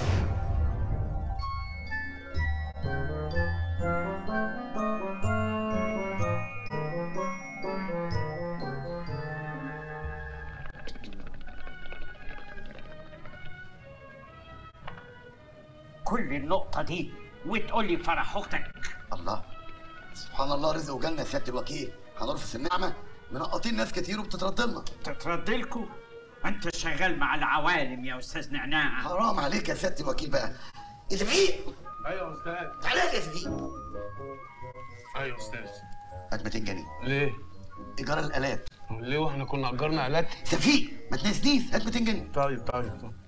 كل النقطة دي وتقول لي فرح اختك الله سبحان الله رزق وجنه يا سياده الوكيل هنرفض النعمه منقطين ناس كتير وبتترد لنا تتردلكوا انت شغال مع العوالم يا استاذ نعناع حرام عليك يا سياده الوكيل بقى اذا في ايوه يا استاذ تعالى يا سيدي ايوه يا استاذ هات 200 جنيه ليه؟ ايجار الالات ليه واحنا كنا اجرنا الات؟ سفيق ما تنسنيش هات 200 جنيه طيب طيب طيب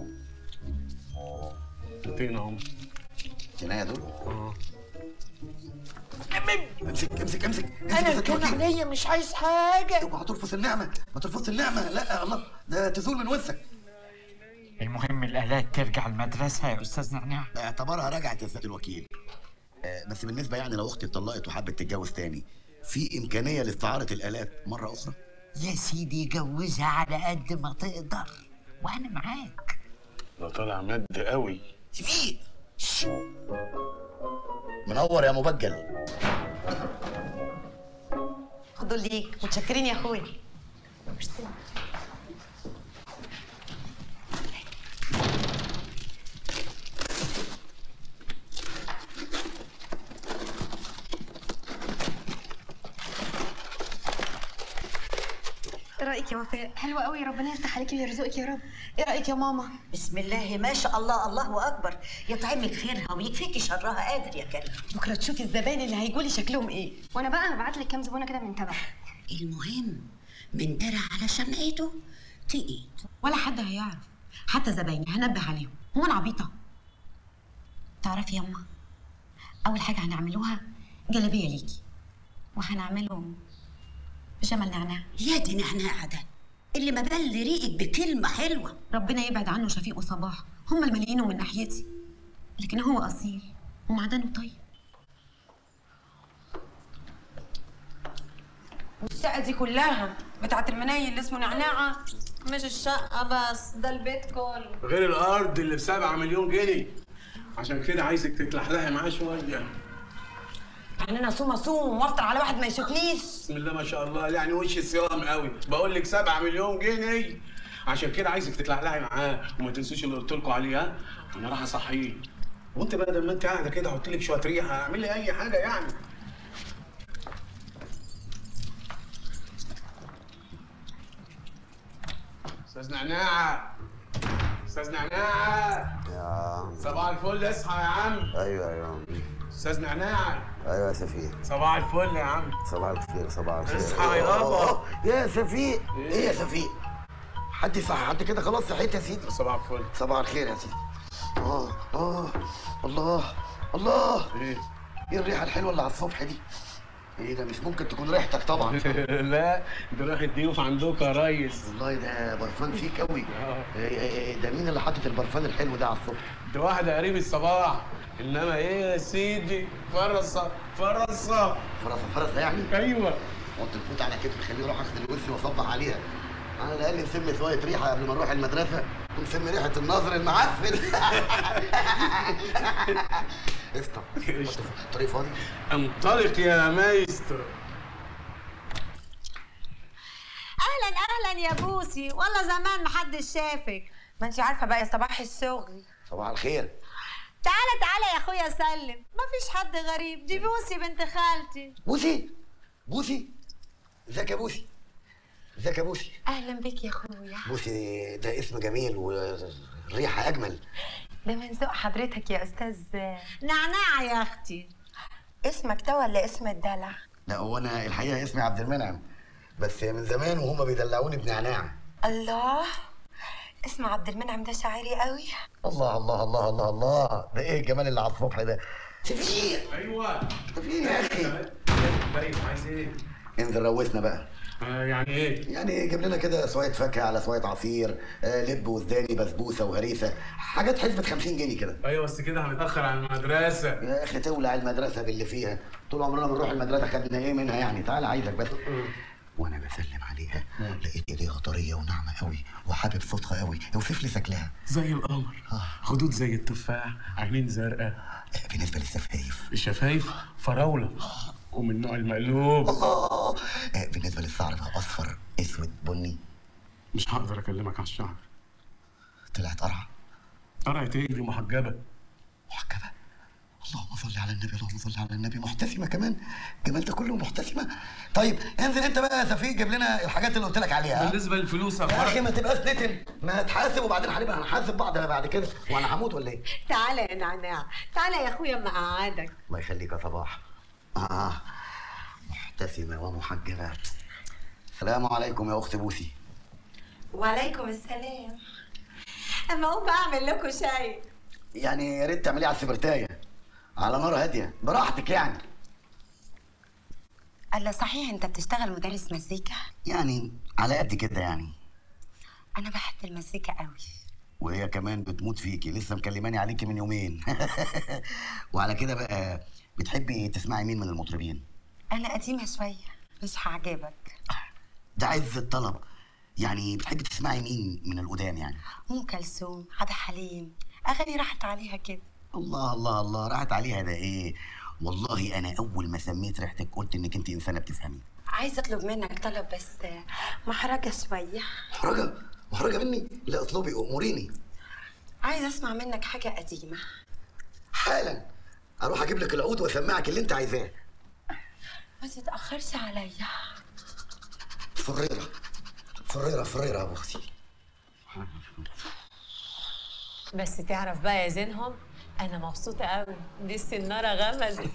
200 اهم جنايه دول اه امسك امسك امسك امسك أنا يا سيادة كان الوكيل. عليا مش عايز حاجة اوعى ترفض النعمه ما ترفضش النعمه لا الله ده تزول من وسك المهم الآلات ترجع المدرسة يا استاذ نعناع اعتبرها رجعت يا سياده الوكيل آه، بس بالنسبه يعني لو اختي اتطلقت وحبت تتجوز تاني في امكانيه لاستعاره الالات مره اخرى يا سيدي جوزها على قد ما تقدر وانا معاك ده طالع مد قوي شفيق منور يا مبجل خدوا ليك متشكرين يا اخويا ايه رايك يا وفاء حلوة قوي ربنا يفتح عليكي ويرزقك يا رب ايه رايك يا ماما بسم الله ما شاء الله الله اكبر يطعمك خيرها ويكفيكي شرها قادر يا كريم بكره تشوفي الزباين اللي هيجوا لي شكلهم ايه وانا بقى هبعت لك كام زبونه كده من تبع المهم من درع على شمعته تقيد ولا حد هيعرف حتى زبايني هنبه عليهم هو انا عبيطه تعرفي يا امه اول حاجه هنعملوها جلابيه ليكي وهنعمله بجمل نعناع يا دي نعناع ده اللي ما بل ريقك بكلمه حلوه ربنا يبعد عنه شفيق وصباح هما المليينه من ناحيتي لكن هو اصيل ومعدنه طيب والشقة دي كلها بتاعت المنايل اللي اسمه نعناعة مش الشقة بس ده البيت كله غير الارض اللي بسبعة مليون جنيه عشان كده عايزك تتلحلحي معاه شويه يعني انا اصوم اصوم وافطر على واحد ما يشوفنيش بسم الله ما شاء الله يعني وش صيام قوي بقول لك 7 مليون جنيه عشان كده عايزك تتلحلحي معاه وما تنسوش اللي قلت لكم عليه ها انا راح اصحيه وانت بقى لما انت قاعده كده احط لك شويه ريحه اعمل لي اي حاجه يعني استاذ نعناع استاذ نعناع يا صباح الفل اصحى يا عم ايوه ايوه استاذ نعناع ايوه يا سفير صباح الفل يا عم صباح الخير صباح الخير اصحى يابا. يا سفير ايه يا سفير حد صح حد كده خلاص صحيت يا سيدي صباح الفل صباح الخير يا سيدي اه اه الله الله ايه ايه الريحه الحلوه اللي على الصبح دي ايه ده مش ممكن تكون ريحتك طبعا لا ده راح الضيوف عندك يا ريس والله ده برفان فيك قوي إيه إيه إيه ده مين اللي حاطط البرفان الحلو ده على الصبح ده واحدة قريب الصباح انما ايه يا سيدي فرصة فرصة فرصه فرصه يعني ايوه حط الفوت على كتفي خليه يروح اغسل وشي واصبح عليها على الاقل نسم شويه ريحه قبل ما نروح المدرسه ونسم ريحه النظر المعفن افطر الطريق فاضي انطلق يا مايسترو اهلا اهلا يا بوسي والله زمان محدش شافك ما انت عارفة بقى يا صباح الشغل صباح الخير تعالى تعالى يا اخويا سلم مفيش حد غريب دي بوسي بنت خالتي بوسي بوسي ازيك يا بوسي ازيك يا بوسي اهلا بك يا اخويا بوسي ده اسم جميل والريحه اجمل ده من ذوق حضرتك يا استاذ نعناع يا اختي اسمك ده ولا اسم الدلع لا هو انا الحقيقه اسمي عبد المنعم بس من زمان وهم بيدلعوني بنعناع الله اسم عبد المنعم ده شاعري قوي الله الله الله الله الله ده ايه الجمال اللي على الصبح ده سفير ايوه سفير يا اخي طيب عايز ايه؟ انزل روسنا بقى آه يعني ايه؟ يعني جيب لنا كده شويه فاكهه على شويه عصير آه لب وزداني بسبوسه وهريسه حاجات حسبة 50 جنيه كده ايوه بس كده هنتاخر على المدرسة يا اخي تولع المدرسه باللي فيها طول عمرنا بنروح المدرسه خدنا ايه منها يعني تعال عايزك بس وانا بسلم عليها لقيت ايديها طريه وناعمه قوي وحابب صوتها قوي اوصف لي شكلها زي القمر خدود زي التفاح عينين زرقاء بالنسبه للشفايف الشفايف فراولة ومن نوع المقلوب الله آه، بالنسبه للشعر بقى اصفر اسود بني مش هقدر اكلمك على الشعر طلعت قرعه قرعة ايه دي محجبة محجبة اللهم صل على النبي اللهم صل على النبي محتسمه كمان الجمال ده كله محتسمه طيب انزل انت بقى يا سفيه جيب لنا الحاجات اللي قلت لك عليها ها؟ بالنسبة للفلوس يا اخي ما تبقاش نتن ما هتحاسب وبعدين هنبقى هنحاسب بعض بعد كده وانا هموت ولا ايه؟ تعالى يا نعناع تعالى يا اخويا اما اقعدك الله يخليك يا صباح اه محتسمه ومحجبه السلام عليكم يا اخت بوسي وعليكم السلام اما اقوم بقى اعمل لكم شاي يعني يا ريت تعمليه على السبرتايه على نار هاديه براحتك يعني الا صحيح انت بتشتغل مدرس مزيكا يعني على قد كده يعني انا بحب المزيكا قوي وهي كمان بتموت فيكي لسه مكلماني عليكي من يومين وعلى كده بقى بتحبي تسمعي مين من المطربين انا قديمه شويه مش هعجبك ده عز الطلب يعني بتحبي تسمعي مين من القدام يعني ام كلثوم عبد الحليم اغاني راحت عليها كده الله الله الله راحت عليها ده ايه والله انا اول ما سميت ريحتك قلت انك انت انسانه بتفهمي عايزه اطلب منك طلب بس محرجه شويه محرجه محرجه مني لا اطلبي اموريني عايزه اسمع منك حاجه قديمه حالا اروح اجيب لك العود واسمعك اللي انت عايزاه ما تتاخرش عليا فريره فريره فريره يا اختي بس تعرف بقى يا زينهم انا مبسوطه قوي دي السناره غمزت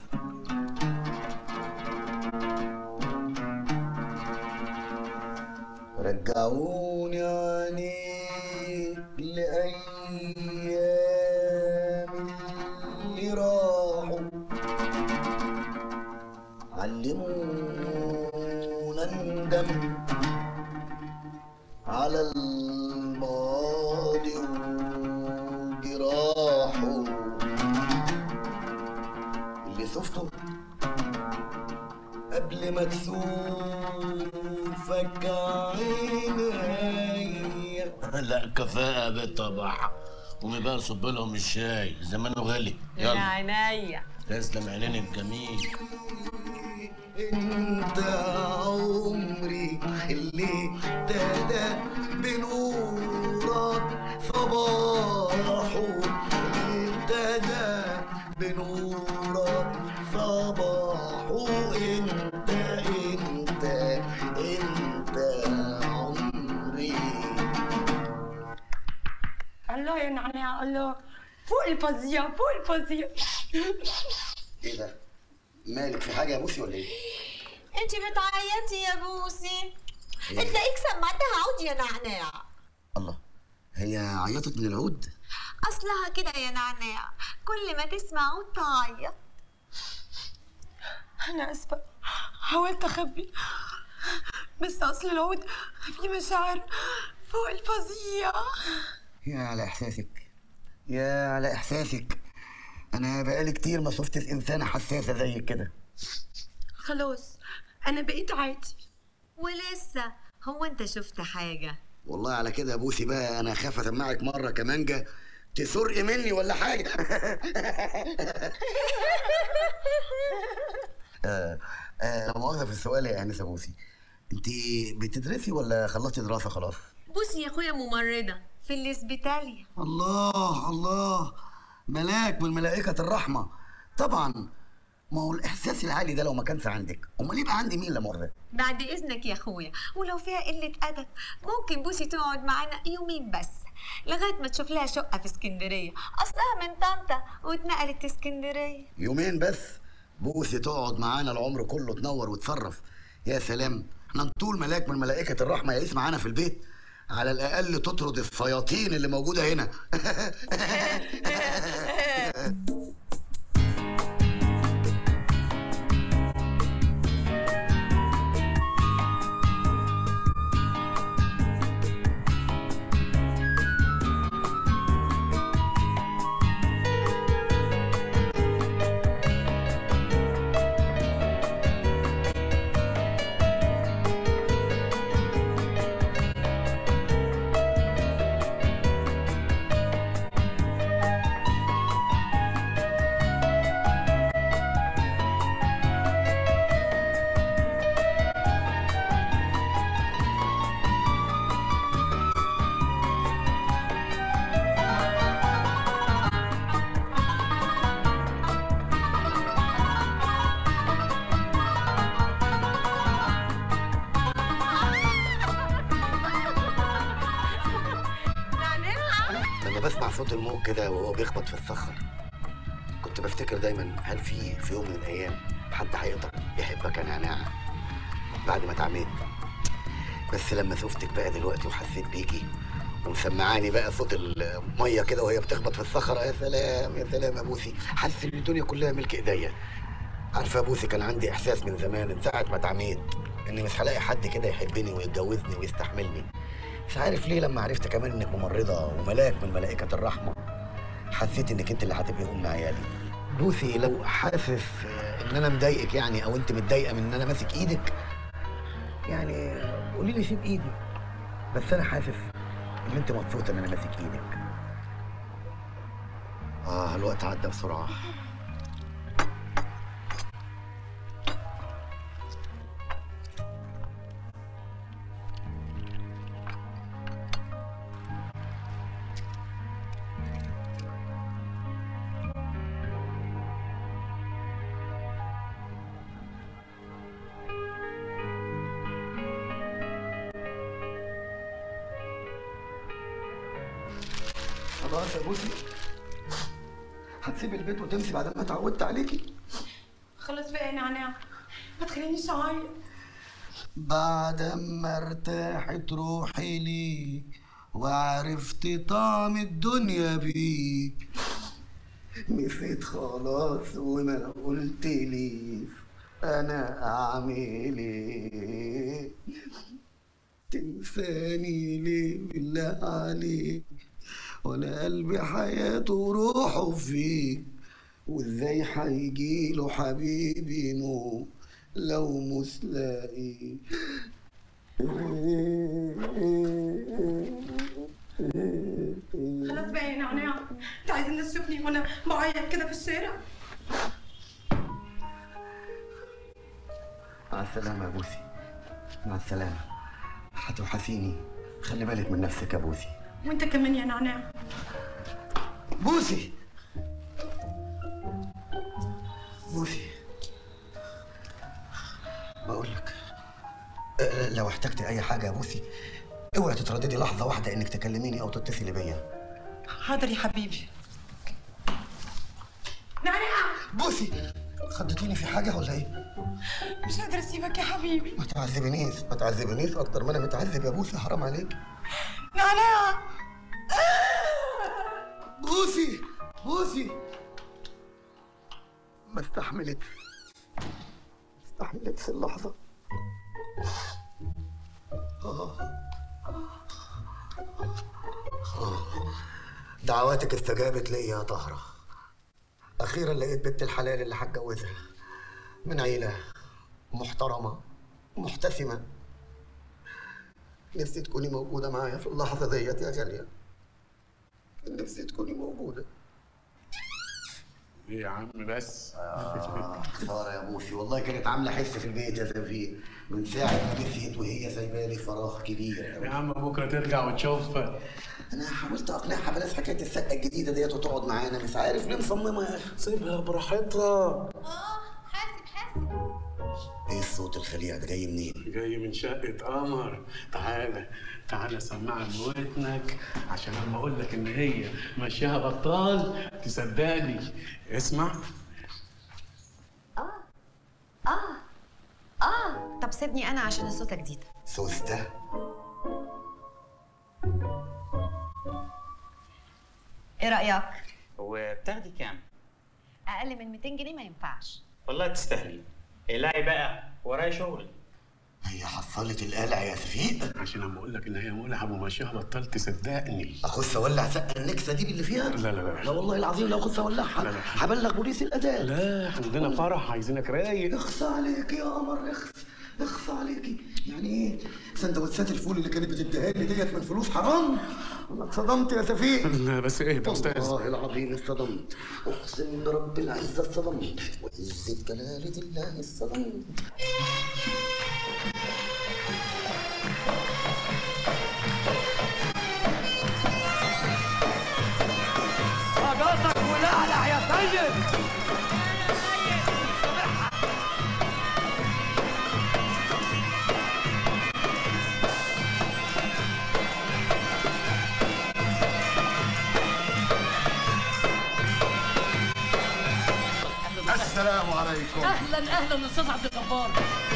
رجعوني عليك لأيام اللي راحوا علمونا ندم على الماضي وجراحه اللي شفته قبل ما تشوفك عينيا لا كفاءة بالطبع قومي بقى صب لهم الشاي زمانه غالي يا يلا عينيا تسلم عينين الجميل انت عمري اللي ابتدى بنورك صباحه ابتدى بنورك صباحه انت انت انت عمري الله يا نعناع الله فوق الفظيع فوق الفظيع ايه ده؟ مالك في حاجه يا بوسي ولا ايه؟ انت بتعيطي يا بوسي إيه؟ تلاقيك سمعتها عود يا نعناع الله هي عيطت من العود؟ اصلها كده يا نعناع كل ما تسمع عود تعيط انا اسفه حاولت اخبي بس اصل العود فيه مشاعر فوق الفظيع يا على احساسك يا على احساسك انا بقالي كتير ما شفتش انسانه حساسه زيك كده خلاص انا بقيت عادي ولسه هو انت شفت حاجه والله على كده يا بوسي بقى انا خاف اسمعك مره كمانجا تسرق مني ولا حاجه آه آه لا مؤاخذه في السؤال يا انسه بوسي انت بتدرسي ولا خلصتي دراسه خلاص بوسي يا اخويا ممرضه في الاسبيتاليا الله الله ملاك من ملائكه الرحمه طبعا ما هو الاحساس العالي ده لو ما كانش عندك امال يبقى عندي مين لا مؤاخذه بعد اذنك يا اخويا ولو فيها قله ادب ممكن بوسي تقعد معانا يومين بس لغايه ما تشوف لها شقه في اسكندريه اصلها من طنطا واتنقلت اسكندريه يومين بس بوسي تقعد معانا العمر كله تنور وتصرف يا سلام احنا نطول ملاك من ملائكة الرحمة يعيش معانا في البيت على الأقل تطرد الشياطين اللي موجودة هنا لما بسمع صوت الموج كده وهو بيخبط في الصخر كنت بفتكر دايما هل في في يوم من الايام حد هيقدر يحبك يا نعناع بعد ما اتعميت بس لما شفتك بقى دلوقتي وحسيت بيكي ومسمعاني بقى صوت الميه كده وهي بتخبط في الصخره يا سلام يا سلام يا بوسي حاسس ان الدنيا كلها ملك ايديا عارفه يا بوسي كان عندي احساس من زمان من ساعه ما اتعميت اني مش هلاقي حد كده يحبني ويتجوزني ويستحملني مش عارف ليه لما عرفت كمان انك ممرضه وملاك من ملائكه الرحمه حسيت انك انت اللي هتبقي ام عيالي بوسي لو حاسس آه، ان انا مضايقك يعني او انت متضايقه من ان انا ماسك ايدك يعني قولي لي سيب ايدي بس انا حاسس ان انت مبسوطه ان انا ماسك ايدك اه الوقت عدى بسرعه خلاص يا بوسي هتسيبي البيت وتمشي بعد ما اتعودت عليكي خلص بقى يا نعناع ما تخلينيش اعيط بعد ما ارتاحت روحي ليك وعرفت طعم الدنيا بيك نسيت خلاص وما قلت لي انا اعمل ايه تنساني ليه بالله عليك وانا قلبي حياته وروحه فيك وازاي هيجيله حبيبي نور لو مش لاقي خلاص بقى يا نعناع انت عايز الناس تشوفني وانا بعيط كده في الشارع مع السلامة يا بوسي مع السلامة هتوحشيني خلي بالك من نفسك يا بوسي وانت كمان يا نعناع بوسي بوسي بقول لك أه، لو احتجتي اي حاجة يا بوسي اوعي تترددي لحظة واحدة انك تكلميني او تتصلي بيا حاضر يا حبيبي نعناع بوسي خضتيني في حاجة ولا ايه؟ مش قادرة اسيبك يا حبيبي ما تعذبنيش ما تعذبنيش اكتر ما انا متعذب يا بوسي حرام عليك نعناع بوسي بوسي ما استحملت ما استحملتش اللحظة آه. آه. دعواتك استجابت لي يا طهرة أخيرا لقيت بنت الحلال اللي هتجوزها من عيلة محترمة محتسمة نفسي تكوني موجودة معايا في اللحظة ديت يا غالية نفسي تكوني موجودة ايه يا عم بس آه خسارة يا بوسي والله كانت عاملة حس في البيت يا توفيق من ساعة ما مشيت وهي سايبالي فراغ كبير يا عم بكره ترجع وتشوفها أنا حاولت أقنعها بلاش حكاية السقة الجديدة ديت وتقعد معانا مش عارف ليه مصممة يا أخي سيبها براحتها اه حاسب حاسب إيه الصوت الخليع ده جاي منين؟ جاي من شقة قمر تعالى تعالى سمعها ودنك عشان لما اقول لك ان هي ماشيها بطال تصدقني اسمع اه اه طب سيبني انا عشان الصوت جديد سوسته ايه رايك وبتاخدي كام؟ اقل من 200 جنيه ما ينفعش والله تستاهلي اقلعي بقى ورايا شغل هي حصلت القلع يا شفيق عشان لما اقول لك ان هي ملعب وماشيها بطال تصدقني اخش اولع سقه النكسه دي باللي فيها لا لا لا لا والله العظيم لو اخش اولعها لا لا. هبلغ بوليس الاداء لا عندنا فرح عايزينك رايق اخصى عليك يا قمر اخصى اخصى عليكي يعني ايه سندوتشات الفول اللي كانت بتديها لي ديت من فلوس حرام انا اتصدمت يا سفيق لا بس ايه يا استاذ والله العظيم اتصدمت اقسم برب العزه اتصدمت وعزه جلاله الله اتصدمت صداقتك ولعلع يا سيد السلام عليكم اهلا اهلا استاذ عبد الغفار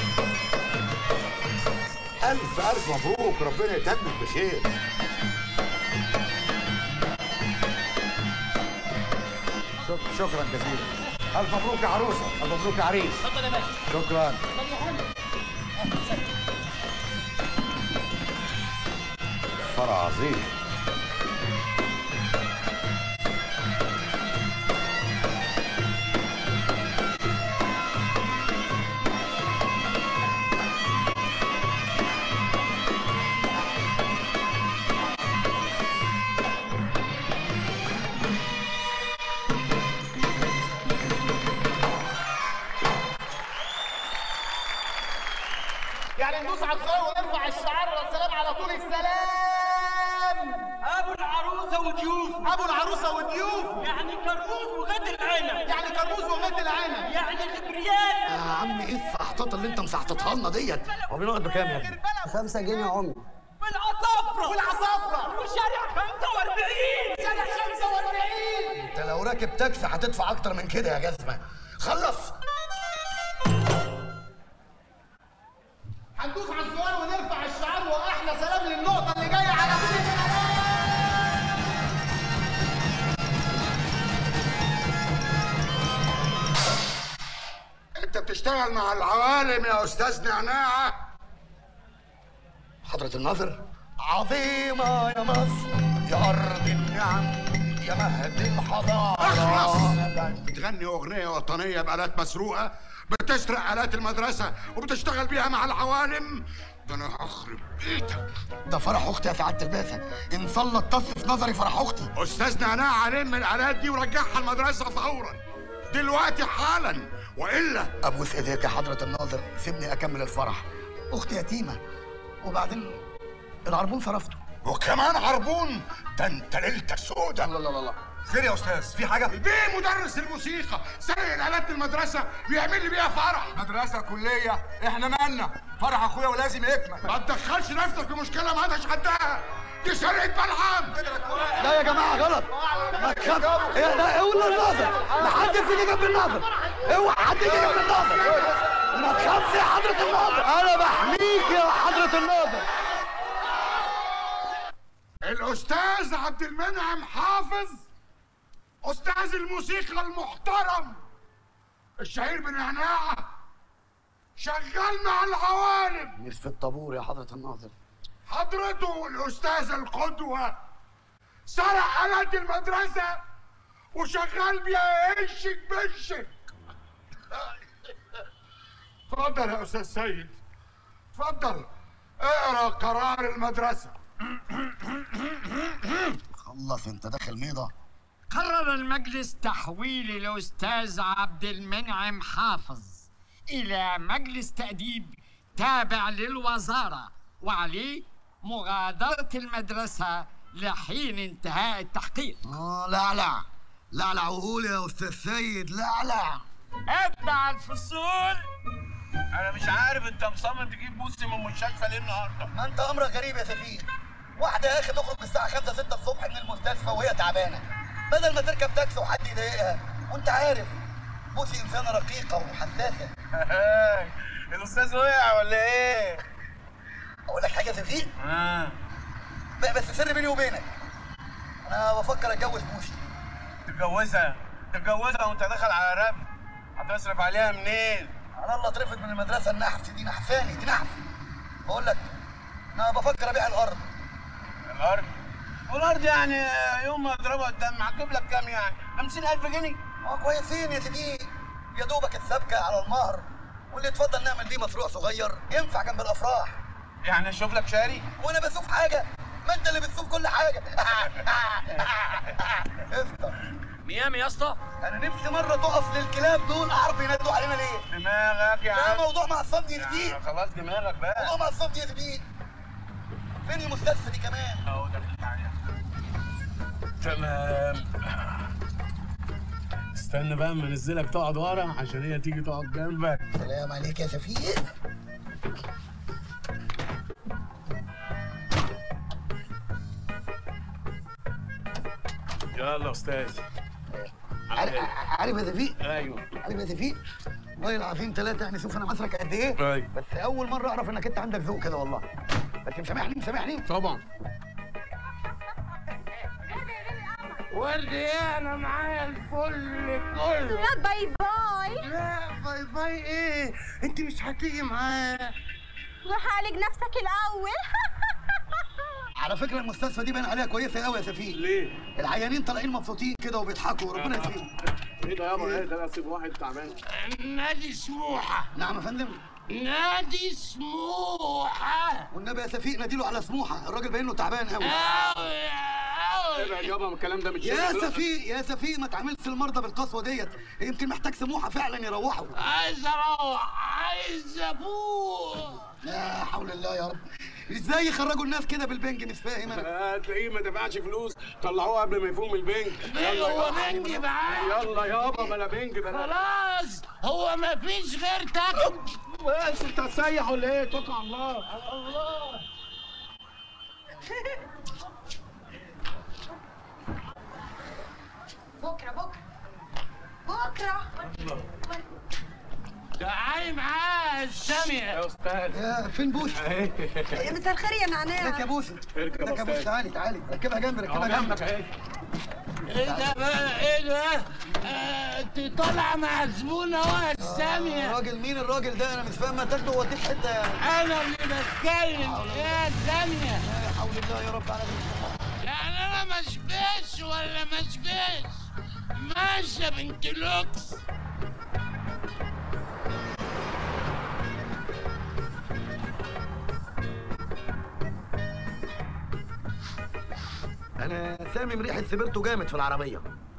ألف ألف مبروك ربنا يتمم بخير شك- شكرا جزيلا ألف مبروك يا عروسة ألف مبروك يا عريس اتفضل يا باشا شكرا اتفضل يا فندم أهلا وسهلا. فرع عظيم يعني ندوس على الزر ونرفع الشعار والسلام على طول السلام ابو العروسه وضيوف ابو العروسه وضيوف يعني كرموز وغد العنب يعني كرموز وغد العنب يعني كبريات يا عم ايه السحططه اللي انت مسحططها لنا ديت هو بنقعد بكام يا ابني؟ خمسة جنيه يا عمي والعصافره والعصافره وشارع 45 شارع 45 انت لو راكب تاكسي هتدفع اكتر من كده يا جزمه خلص هندوس على الزرار ونرفع الشعار واحلى سلام للنقطه اللي جايه على طول السلام انت بتشتغل مع العوالم يا استاذ نعناعه حضرة الناظر عظيمة يا مصر يا أرض النعم يا مهد الحضارة اخلص بتغني اغنيه وطنيه بالات مسروقه بتسرق الات المدرسه وبتشتغل بيها مع العوالم ده انا هخرب بيتك ده فرح أختي يا سعادة الباسل إن صلى الطف في نظري فرح أختي استاذ نعناع لم الالات دي ورجعها المدرسه فورا دلوقتي حالا والا أبوس إيديك يا حضرة الناظر سيبني أكمل الفرح أختي يتيمة وبعدين العربون صرفته وكمان عربون ده انت ليلتك سودة لا لا لا لا خير يا استاذ في حاجه بيه مدرس الموسيقى سرق الالات المدرسه بيعمل لي بيها فرح مدرسة كلية احنا مالنا فرح اخويا ولازم يكمل ما تدخلش نفسك في مشكله ما انتش قدها دي سرقه بلعام لا يا جماعة غلط ما تخاف إيه لا قول للناظر ما حدش يجي جنب الناظر اوعى حد يجي جنب الناظر ما تخافش يا حضرة الناظر أنا بحميك يا حضرة الناظر الاستاذ عبد المنعم حافظ استاذ الموسيقى المحترم الشهير بنعناعه شغال مع العوالم مش في الطابور يا حضرة الناظر حضرته الاستاذ القدوه سرق آلات المدرسه وشغال بيها هشك بشك اتفضل يا استاذ سيد اتفضل اقرا قرار المدرسه خلص انت داخل ميضة قرر المجلس تحويل الأستاذ عبد المنعم حافظ إلى مجلس تأديب تابع للوزارة وعليه مغادرة المدرسة لحين انتهاء التحقيق اه لعلع لعلع وقول يا استاذ سيد لعلع ابدع الفصول انا مش عارف انت مصمم تجيب بوسي من المستشفى ليه النهارده ما انت امرك غريب يا سفير واحدة يا اخي تخرج الساعة 5 6 الصبح من المستشفى وهي تعبانة بدل ما تركب تاكسي وحد يضايقها وانت عارف بوسي انسانة رقيقة وحساسة الاستاذ وقع ولا ايه؟ اقول لك حاجة يا سفير اه بقى بس سر بيني وبينك انا بفكر اتجوز بوسي تتجوزها تتجوزها وانت داخل على رب هتصرف عليها منين؟ على الله اترفد من المدرسة النحس دي نحساني دي نحس بقول لك انا بفكر ابيع الارض الارض والارض يعني يوم ما اضربها قدام هتجيب لك كام يعني؟ 50000 جنيه؟ اه كويسين يا سيدي يا دوبك السبكة على المهر واللي اتفضل نعمل بيه مشروع صغير ينفع جنب الافراح يعني اشوف لك شاري؟ وانا بشوف حاجة ما انت اللي بتشوف كل حاجة افطر ميامي يا اسطى انا نفسي مرة تقف للكلاب دول اعرف ينادوا علينا ليه دماغك يا ده عم موضوع معصبني يا جديد خلاص دماغك بقى موضوع معصبني يا جديد فين المستشفى دي كمان اهو ده تمام استنى بقى اما انزلك تقعد ورا عشان هي تيجي تقعد جنبك سلام عليك يا سفير يلا يا استاذ عارف عارف يا سفير ايوه عارف يا سفير والله العظيم ثلاثة يعني شوف انا مسرك قد ايه ايوه بس أول مرة أعرف إنك أنت عندك ذوق كده والله بس مسامحني مسامحني طبعا وردي انا معايا الفل كله لا باي باي لا باي باي ايه انت مش هتيجي معانا روح عالج نفسك الاول على فكرة المستشفى دي باين عليها كويسة قوي يا سفير ليه؟ العيانين طالعين مبسوطين كده وبيضحكوا وربنا يشفيهم ايه ده يابا ايه ده اسيب واحد تعبان نادي سموحه نعم يا فندم نادي سموحه والنبي يا سفير ناديله على سموحة الراجل باين له تعبان قوي أوي ابعد يابا من الكلام ده مش يا شغل. سفيه يا سفيه ما تعملش المرضى بالقسوه ديت يمكن محتاج سموحه فعلا يروحوا عايز اروح عايز افوق لا حول الله يا رب ازاي يخرجوا الناس كده بالبنج مش فاهم انا هتلاقيه ما دفعش فلوس طلعوه قبل ما يفوق من البنك هو يابا. بنج معاه يلا يابا بلا بنج بلا خلاص هو ما فيش غير تاكل بس انت هتسيح ولا ايه توكل على الله الله بكره بكره بكره تعالي معاه السامية يا استاذ يا فين بوسي مساء الخير يا نعناع ازيك يا بوسي اركب ازيك يا بوسي تعالي تعالي ركبها جنبي ركبها اهو جنبي جنبك اهي ايه ده بقى ايه ده؟ آه، انت طالعه مع زبونه واحد ساميه الراجل مين الراجل ده انا مش فاهم ما تاخده ووديه في حته يعني انا اللي بتكلم يا ساميه لا حول الله يا رب العالمين يعني انا ما شبهش ولا ما شبهش ماشيه بنت لوكس انا سامم ريحه سبرتو جامد في العربيه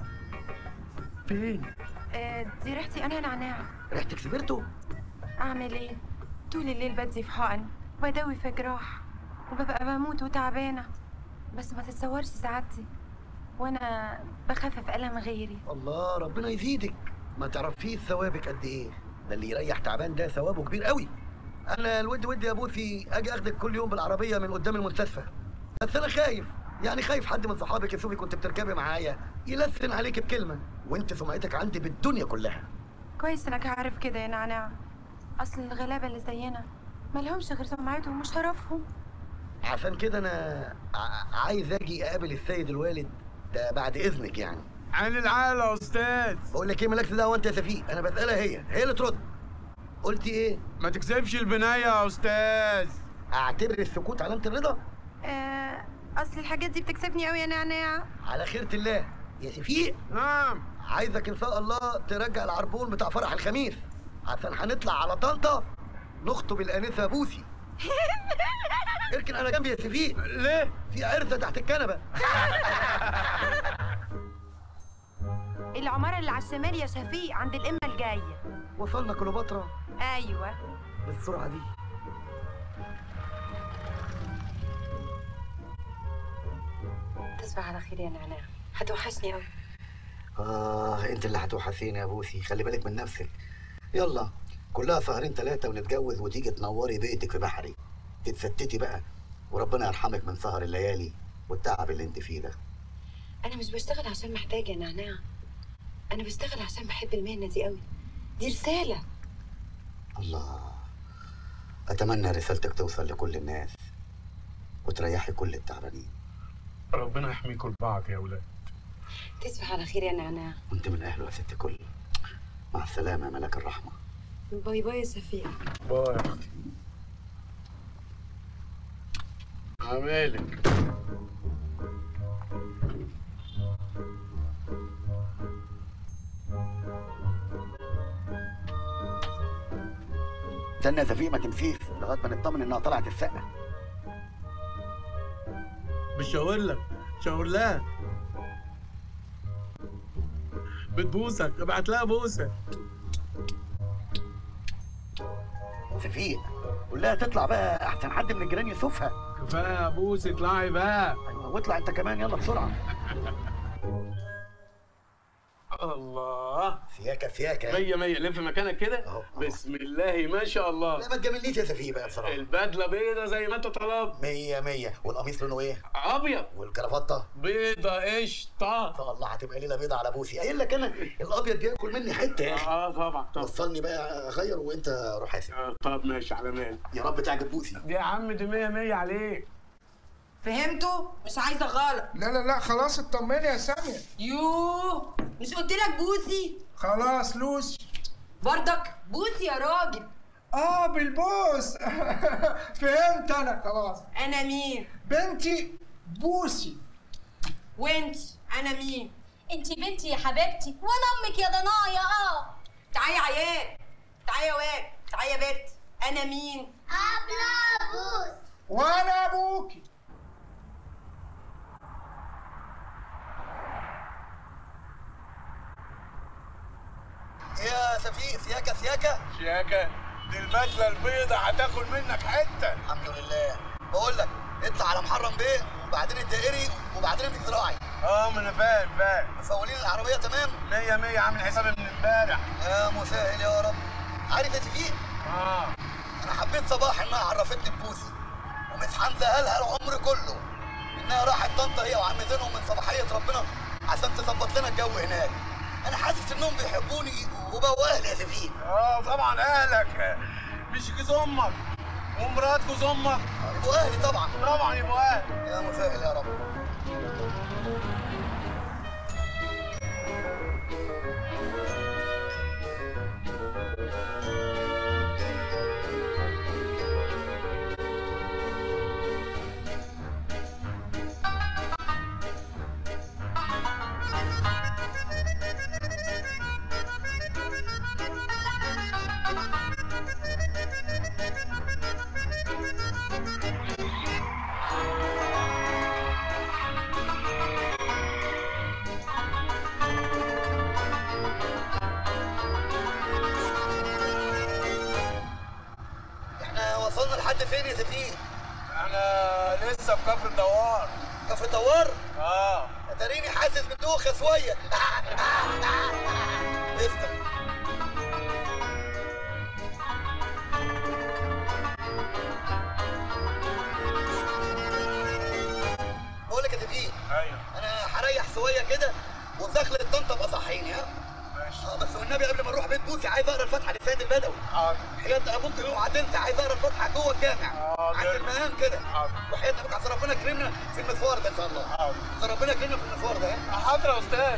فين آه، دي ريحتي انا نعناع ريحتك سبرتو اعمل ايه طول الليل بدي في حقن وبدوي في جراح وببقى بموت وتعبانه بس ما تتصورش سعادتي وانا بخفف الم غيري الله ربنا يزيدك ما تعرفيش ثوابك قد ايه ده اللي يريح تعبان ده ثوابه كبير قوي انا الود ودي يا بوسي اجي اخدك كل يوم بالعربيه من قدام المستشفى بس انا خايف يعني خايف حد من صحابك يشوفك كنت بتركبي معايا يلسن عليك بكلمه وانت سمعتك عندي بالدنيا كلها كويس انك عارف كده يا نعناع اصل الغلابه اللي زينا مالهمش غير سمعتهم وشرفهم عشان كده انا ع- عايز اجي اقابل السيد الوالد ده بعد اذنك يعني عين العالة يا استاذ بقول لك ايه مالكش دعوه انت يا سفيه انا بسالها هي هي اللي ترد قلتي ايه ما تكسبش البناية يا استاذ اعتبر السكوت علامه الرضا آه، اصل الحاجات دي بتكسبني قوي يا نعناع على خيرة الله يا شفيق نعم عايزك ان شاء الله ترجع العربون بتاع فرح الخميس عشان هنطلع على طنطا نخطب الانسه بوسي اركن انا جنبي يا شفيق ليه في عرسه تحت الكنبه العماره اللي على الشمال يا شفيق عند الامه الجايه وصلنا كليوباترا ايوه بالسرعه دي تصبح على خير يا نعناع هتوحشني قوي اه انت اللي هتوحشيني يا بوسي خلي بالك من نفسك يلا كلها سهرين ثلاثه ونتجوز وتيجي تنوري بيتك في بحري تتستتي بقى وربنا يرحمك من سهر الليالي والتعب اللي انت فيه ده انا مش بشتغل عشان محتاجه يا نعناع انا بشتغل عشان بحب المهنه دي قوي دي رساله الله اتمنى رسالتك توصل لكل الناس وتريحي كل التعبانين ربنا يحميكم لبعض يا ولاد تصبح على خير يا نعناع وانت من اهله يا ست كل مع السلامه يا ملك الرحمه باي باي يا صفيه باي يا اختي عمالك استنى يا سفيه ما تمشيش لغايه ما نطمن انها طلعت السقه بشاور لك شاور لها بتبوسك ابعت لها بوسه سفيه قول لها تطلع بقى احسن حد من الجيران يشوفها كفايه يا بوسي اطلعي بقى ايوه واطلع انت كمان يلا بسرعه الله سياكه سياكه مية مية لف مكانك كده بسم الله ما شاء الله لا ما تجاملنيش يا سفيه بقى بصراحه البدله بيضه زي ما انت طلبت مية مية والقميص لونه ايه؟ ابيض والكرافته بيضه قشطه ان شاء الله هتبقى ليله بيضه على بوسي قايل لك انا الابيض بياكل مني حته يا اخي اه طبعا طبعا وصلني بقى اغير وانت روح حاسب آه طب ماشي على مال يا رب تعجب بوسي دي يا عم دي مية مية عليك فهمتوا؟ مش عايزه غلط لا لا لا خلاص اطمني يا سامية يوه مش قلت لك بوسي خلاص لوسي برضك بوسي يا راجل اه بالبوس فهمت انا خلاص انا مين بنتي بوسي وانت انا مين انتي بنتي يا حبيبتي وانا امك يا ضنايا اه تعالي يا عيال تعالي يا واد تعالي يا بت انا مين ابلة بوس وانا ابوكي شفيق سياكه سياكه شياكه دي البدله البيضة هتاكل منك حته الحمد لله بقول لك اطلع على محرم بيه وبعدين الدائري وبعدين الزراعي اه ما انا فاهم فاهم مفولين العربيه تمام مية مية عامل حسابي من امبارح يا مسهل يا رب عارف يا شفيق اه انا حبيت صباح انها عرفتني ببوسي ومس حمزه قالها العمر كله انها راحت طنطا هي وعم زينهم من صباحيه ربنا عشان تظبط لنا الجو هناك انا حاسس انهم بيحبوني وبقوا اهلي يا شفيق اه طبعا اهلك مش جوز امك ومرات جوز امك يبقوا اهلي طبعا طبعا يبقوا اهل يا مسهل يا رب احنا وصلنا لحد فين يا شفيق احنا لسه في كفر الدوار كفر الدوار اه اتاريني حاسس بدوخه شويه اسلم بقول لك يا شفيق ايوه انا هريح شويه كده ودخل الطنطا ابقى صحيني ها ماشي اه بس والنبي قبل ما نروح بيت بوسي عايز اقرا الفاتحه للسيد البدوي حاضر حياة ابوك اوعى تنسى عايز اقرا الفاتحه جوه الجامع عند المهام كده وحياة ابوك عشان ربنا يكرمنا في المشوار ده ان شاء الله حاضر عشان ربنا يكرمنا في المشوار ده ها حاضر يا استاذ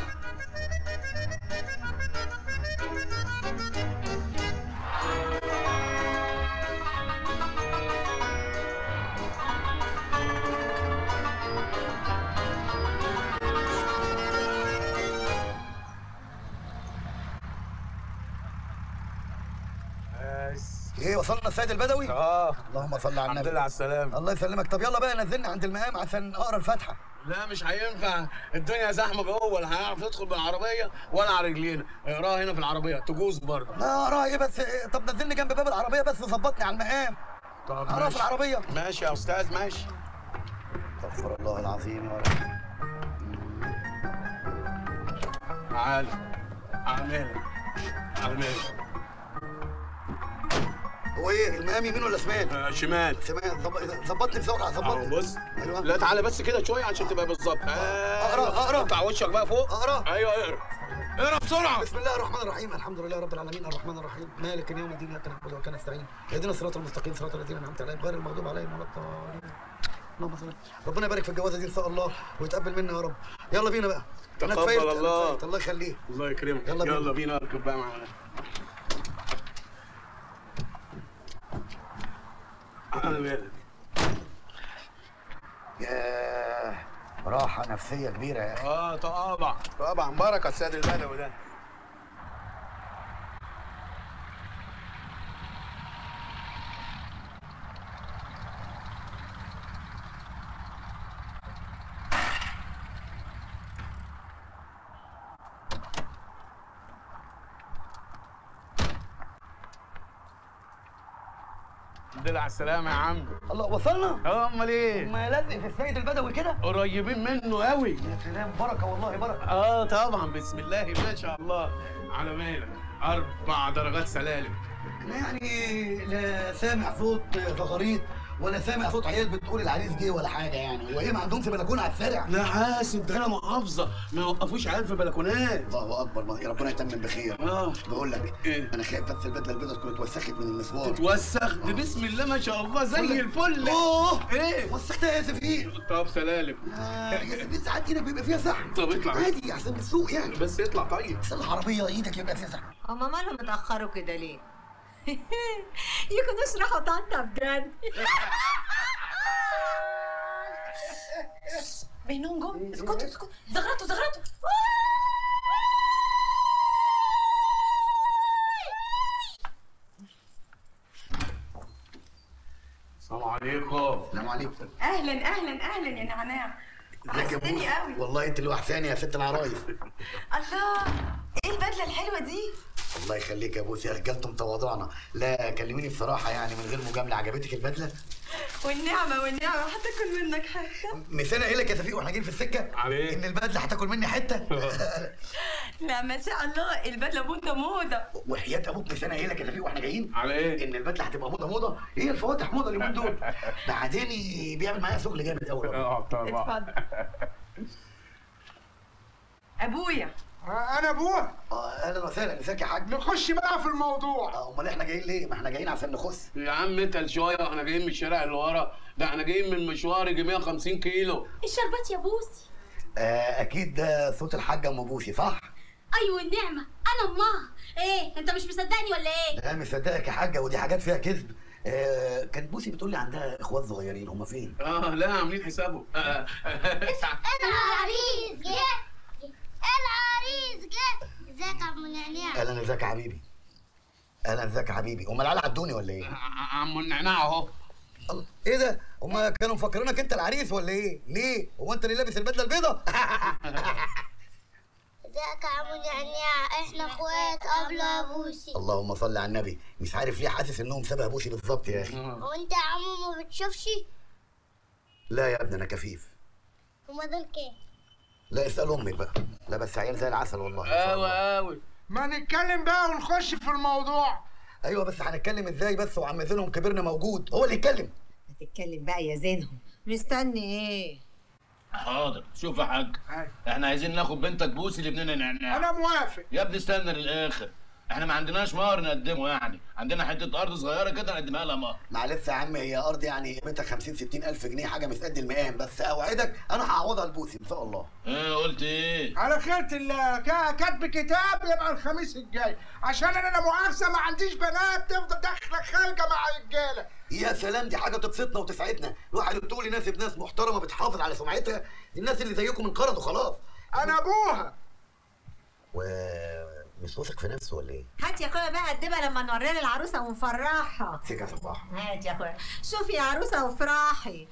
بس ايه وصلنا السيد البدوي اه اللهم صل على الحمد النبي لله على السلامه الله يسلمك طب يلا بقى نزلنا عند المقام عشان اقرا الفاتحه لا مش هينفع الدنيا زحمه جوه لا هنعرف ندخل بالعربيه ولا على رجلينا اقراها هنا في العربيه تجوز برضه لا اقراها ايه بس إيه؟ طب نزلني جنب باب العربيه بس ظبطني على المقام طب اقراها في ماشي. العربيه ماشي يا استاذ ماشي استغفر الله العظيم يا رب تعال على مهلك على مهلك هو ايه المقام يمين ولا شمال؟ آه شمال شمال ظب- ظبطني بسرعه اهو ظبطني بص ايوه لا تعالى بس كده شويه عشان تبقى بالظبط اقرا اقرا اقطع وشك بقى فوق اقرا ايوه اقرا اقرا بسرعه بسم الله الرحمن الرحيم الحمد لله رب العالمين الرحمن الرحيم مالك يوم الدين اياك نعبد واياك نستعين اهدنا الصراط المستقيم صراط الذين انعمت عليهم غير المغضوب عليهم ولا الضالين اللهم صل ربنا يبارك في الجوازه دي ان شاء الله ويتقبل منا يا رب يلا بينا بقى أنا تقبل اتفائلت، أنا الله. اتفائلت، الله يخليك الله يكرمك يلا بينا. يلا بينا اركب بقى معانا على مهلك ياه راحه نفسيه كبيره يا اخي اه طبعا طبعا بركه السيد البدوي ده الحمد لله على السلامة يا عم الله وصلنا اه امال ايه؟ ما لازق في السيد البدوي كده قريبين منه قوي يا سلام بركه والله بركه اه طبعا بسم الله ما شاء الله على مهلك اربع درجات سلالم انا يعني لا سامع صوت زغاريط ولا سامع صوت عيال بتقول العريس جه ولا حاجه يعني وايه ما عندهمش بلكونه على الشارع لا حاسب ده انا محافظه ما يوقفوش عيال في بلكونات الله اكبر ما- يا ربنا يتمم بخير اه بقول لك إيه؟ انا خايف بس البدله البيضاء تكون اتوسخت من المسوار تتوسخ ده بسم الله ما شاء الله زي الفل اوه ايه وسختها يا سفير طب سلالم آه يا سفير ساعات ايدك بيبقى فيها سحب طب اطلع عادي احسن السوق يعني بس اطلع طيب بس العربيه ايدك يبقى فيها سحب هما مالهم اتأخروا كده ليه؟ يكونوش راحوا طنطا بجد بينهم جم اسكتوا اسكتوا زغرتوا زغرتوا السلام عليكم السلام عليكم اهلا اهلا اهلا يا نعناع ازيك يا وحشتني بوسي قوي والله انت اللي وحشاني يا ست العرايس الله ايه البدله الحلوه دي الله يخليك يا بوسي رجالتم تواضعنا لا كلميني بصراحه يعني من غير مجامله عجبتك البدله والنعمة والنعمة هتاكل منك حتة مثال قايل لك يا تفيق واحنا جايين في السكه عليه ان البدله هتاكل مني حته لا ما شاء الله البدلة موضة موضة وحياه ابوك مثال قايل لك يا تفيق واحنا جايين على ايه ان البدله هتبقى موضه موضه هي الفواتح موضه اليومين دول بعدين بيعمل معايا شغل جامد قوي اه طبعا اتفضل ابويا انا ابوه اه اهلا وسهلا ازيك يا حاج نخش بقى في الموضوع آه، امال احنا جايين ليه ما احنا جايين عشان نخس يا عم اتقل شويه احنا جايين من الشارع اللي ورا ده احنا جايين من مشوار يجي 150 كيلو الشربات يا بوسي آه اكيد ده صوت الحاجه ام بوسي صح ايوه النعمه انا امها ايه انت مش مصدقني ولا ايه لا مصدقك يا حاجه ودي حاجات فيها كذب آه كانت بوسي بتقول لي عندها اخوات صغيرين هم فين اه لا عاملين حسابه آه، آه، العريس جه العريس جه ازيك يا ام نعناع اهلا ازيك يا حبيبي اهلا ازيك يا حبيبي هم العيال عدوني ولا ايه عم النعناع اهو الله ايه ده هم كانوا مفكرينك انت العريس ولا ايه ليه هو انت اللي لابس البدله البيضاء ازيك يا عم نعناع احنا اخوات قبل ابوسي اللهم صل على النبي مش عارف ليه حاسس انهم شبه بوسي بالظبط يا اخي وانت يا عمو ما بتشوفش لا يا ابني انا كفيف هما دول كام لا اسال امك بقى لا بس عيال زي العسل والله ما شاء الله. قوي ما نتكلم بقى ونخش في الموضوع ايوه بس هنتكلم ازاي بس وعم زينهم كبرنا موجود هو اللي يتكلم تتكلم بقى يا زينهم مستني ايه حاضر شوف يا حاج احنا عايزين ناخد بنتك بوسي لابننا نعناع انا موافق يا ابني استنى للاخر احنا ما عندناش مهر نقدمه يعني عندنا حته ارض صغيره كده نقدمها لها مهر معلش يا عم هي ارض يعني قيمتها 50 60 الف جنيه حاجه مش قد المقام بس اوعدك انا هعوضها لبوسي ان شاء الله ايه قلت ايه على خيرة الله كا- كاتب كتاب يبقى الخميس الجاي عشان انا لا مؤاخذه ما عنديش بنات تفضل داخله خارجه مع رجاله يا سلام دي حاجه تبسطنا وتسعدنا الواحد تقول يناسب ناس محترمه بتحافظ على سمعتها الناس اللي زيكم انقرضوا خلاص انا ابوها ومش واثق في نفسه ولا ايه هات يا اخويا بقى الدبه لما نوريها للعروسه ونفرحها سكه يا صباح هات يا اخويا شوفي يا عروسه وافرحي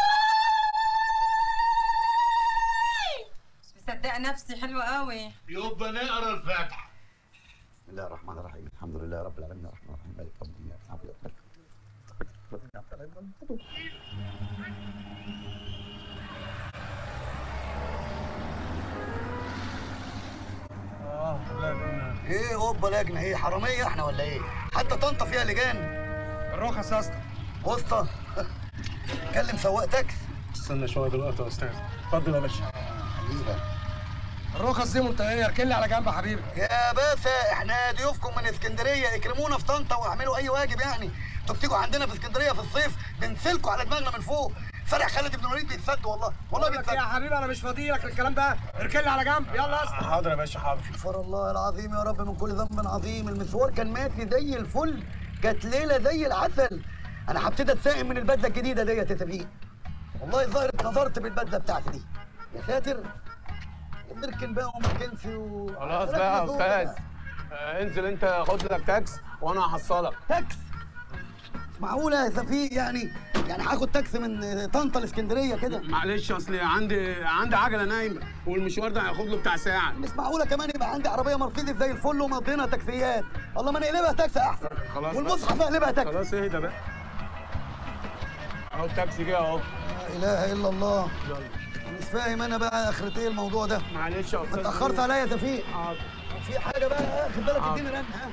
مش مصدقة نفسي حلوة قوي يبقى نقرا الفاتحه بسم الله الرحمن الرحيم الحمد لله رب العالمين الرحمن الرحيم مالك يوم الدين إياك نعبد وإياك نستعين. ايه اوبا لجنه ايه حراميه احنا ولا ايه حتى طنطا فيها لجان الرخص يا اسطى وسطى كلم سواق تاكس استنى شويه دلوقتي يا استاذ اتفضل يا باشا حبيبي الرخص دي منتهيه اركن لي على جنب يا حبيبي يا باشا احنا ضيوفكم من اسكندريه اكرمونا في طنطا واعملوا اي واجب يعني انتوا بتيجوا عندنا في اسكندريه في الصيف بنسلكوا على دماغنا من فوق فرع خالد بن الوليد بيتسد والله والله بقول لك بيتسد يا حبيبي انا مش فاضي لك الكلام ده اركن لي على جنب يلا يا اسطى حاضر يا باشا حاضر غفر الله العظيم يا رب من كل ذنب عظيم المشوار كان ماشي زي الفل كانت ليله زي العسل انا هبتدي اتسائم من البدله الجديده ديت يا سفيه والله الظاهر اتنظرت بالبدله بتاعتي دي يا ساتر نركن بقى وما نركنش و... خلاص بقى يا استاذ آه، انزل انت خد لك تاكس وانا هحصلك تاكس معقوله يا سفيه يعني يعني هاخد تاكس من طنطا لاسكندريه كده معلش اصل عندي عندي عجله نايمه والمشوار ده هياخد له بتاع ساعه مش معقوله كمان يبقى عندي عربيه مرسيدس زي الفل ومقضينا تاكسيات الله ما نقلبها تاكسي احسن خلاص والمصحف اقلبها تاكسي خلاص اهدى بقى اهو التاكسي جه اهو لا اله الا الله مش فاهم انا بقى اخرة ايه الموضوع ده معلش يا استاذ اتاخرت عليا يا توفيق حاضر في حاجه بقى خد بالك حاضر. اديني رن ها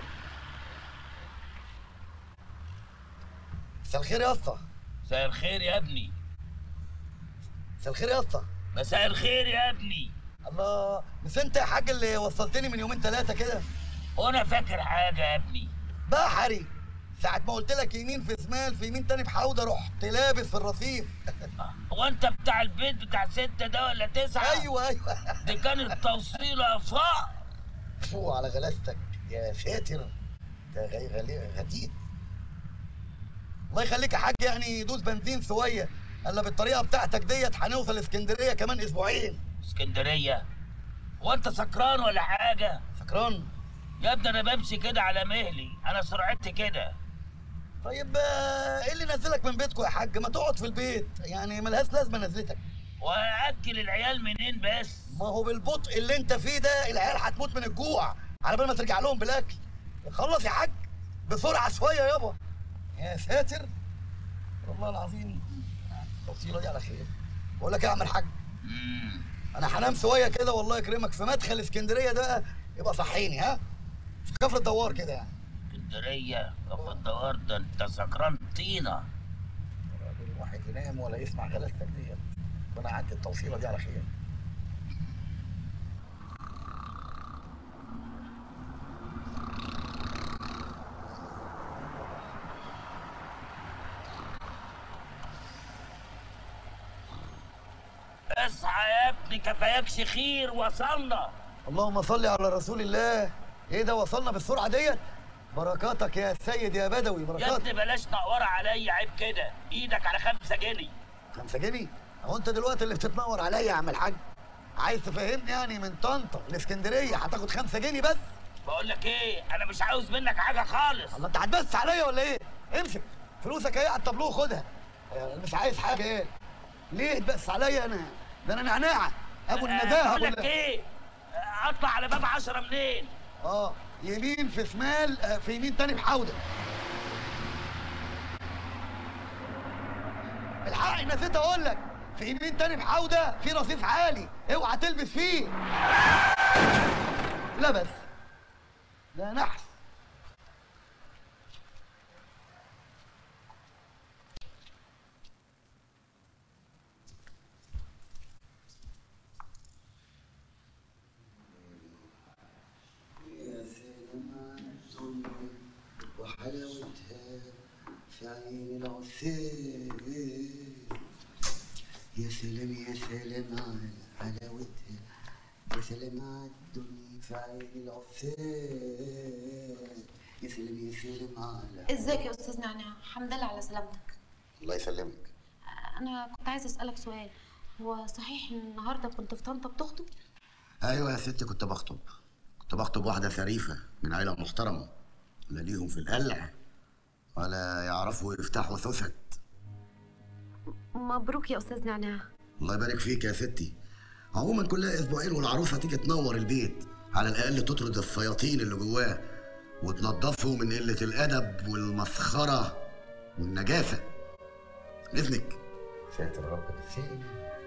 مساء الخير يا اسطى مساء الخير يا ابني مساء الخير يا اسطى مساء الخير يا ابني الله مش انت يا حاج اللي وصلتني من يومين ثلاثه كده وانا فاكر حاجه يا ابني بحري ساعة ما قلت لك يمين في شمال في يمين تاني بحوضة رحت لابس في الرصيف هو انت بتاع البيت بتاع ستة ده ولا تسعة؟ ايوه ايوه دي كانت توصيلة فقر فو على غلاستك يا ساتر ده غي غلي غتيت الله يخليك يا حاج يعني دوس بنزين شويه الا بالطريقه بتاعتك ديت هنوصل اسكندريه كمان اسبوعين اسكندرية هو انت سكران ولا حاجة؟ سكران؟ يا ابني انا بمشي كده على مهلي انا سرعتي كده طيب آه، ايه اللي نزلك من بيتكم يا حاج ما تقعد في البيت يعني ملهاش لازمه نزلتك واكل العيال منين بس؟ ما هو بالبطء اللي انت فيه ده العيال هتموت من الجوع على بال ما ترجع لهم بالاكل خلص يا حاج بسرعه شويه يابا يا ساتر والله العظيم التوصيله دي على خير بقول لك ايه يا عم الحاج انا هنام شويه كده والله يكرمك في مدخل اسكندريه ده يبقى صحيني ها في كفر الدوار كده يعني اسكندريه كفر الدوار ده انت سكران طينه الواحد ينام ولا يسمع غلاستك ديت وانا عدي التوصيله دي على خير اصحى يا ابني كفاياكش خير وصلنا اللهم صل على رسول الله ايه ده وصلنا بالسرعه ديت بركاتك يا سيد يا بدوي يا بركاتك ابني بلاش نقور عليا عيب كده ايدك على خمسة جنيه خمسة جنيه هو انت دلوقتي اللي بتتنور عليا يا عم الحاج عايز تفهمني يعني من طنطا لاسكندريه هتاخد خمسة جنيه بس بقول لك ايه انا مش عاوز منك حاجه خالص الله انت هتبس عليا ولا ايه امسك فلوسك اهي على التابلوه خدها اه، مش عايز حاجه ايه ليه تبس عليا انا ده انا نعناعه ابو النداهه بقول لك ولا- ايه اطلع على باب عشرة منين اه يمين في شمال اه، في يمين تاني بحوده الحق نسيت اقول لك في يمين تاني بحوده في رصيف عالي اوعى تلبس فيه لا بس ده نحس يا سلام الدنيا وحلاوتها في عين العسيل يا سلام يا سلام على حلاوتها يا سلام على الدنيا في عين العسيل يا سلام يا سلام على ازيك يا استاذ نعناع الحمد لله على سلامتك الله يسلمك انا كنت عايزه اسالك سؤال هو صحيح ان النهارده كنت في طنطا بتخطب ايوه يا ستي كنت بخطب كنت بخطب واحده شريفه من عيله محترمه لا ليهم في القلع ولا يعرفوا يفتحوا سوست مبروك يا استاذ نعناع الله يبارك فيك يا ستي عموما كلها اسبوعين والعروسه تيجي تنور البيت على الاقل تطرد الشياطين اللي جواه وتنضفه من قله الادب والمسخره والنجاسه باذنك ساتر رب بالسلم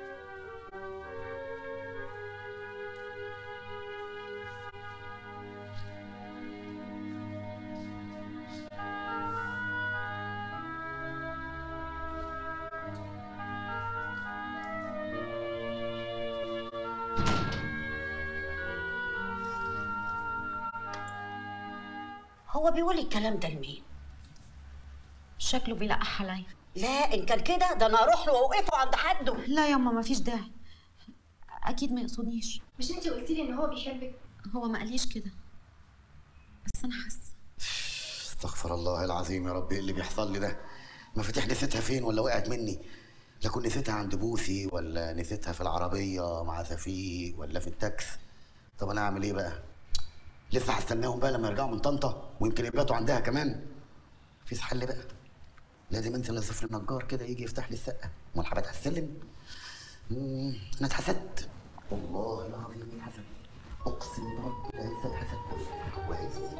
هو بيقول الكلام ده لمين؟ شكله بيلقح عليا لا ان كان كده ده انا اروح له واوقفه عند حده لا ياما مفيش داعي اكيد ما يقصدنيش مش انتي قلتي لي ان هو بيحبك هو ما قاليش كده بس انا حاسه استغفر الله العظيم يا رب ايه اللي بيحصل لي ده مفاتيح نسيتها فين ولا وقعت مني لا كنت نسيتها عند بوسي ولا نسيتها في العربيه مع سفيق ولا في التاكس طب انا اعمل ايه بقى لسه هستناهم بقى لما يرجعوا من طنطا ويمكن يباتوا عندها كمان مفيش حل بقى لازم انزل اصف النجار كده يجي يفتح لي السقه امال هبات على السلم مم، انا اتحسدت والله العظيم اتحسدت اقسم برب العزه اتحسدت وعزه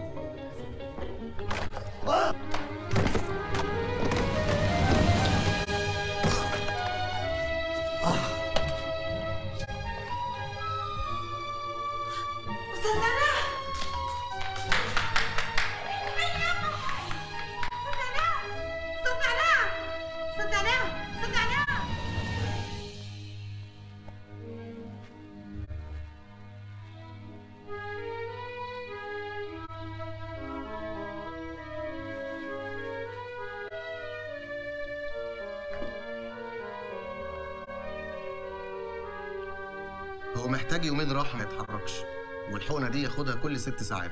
استاذ نعناع استاذ نعناع استاذ نعناع استاذ نعناع هو محتاج يومين راحه ما يتحركش والحقنه دي ياخدها كل ست ساعات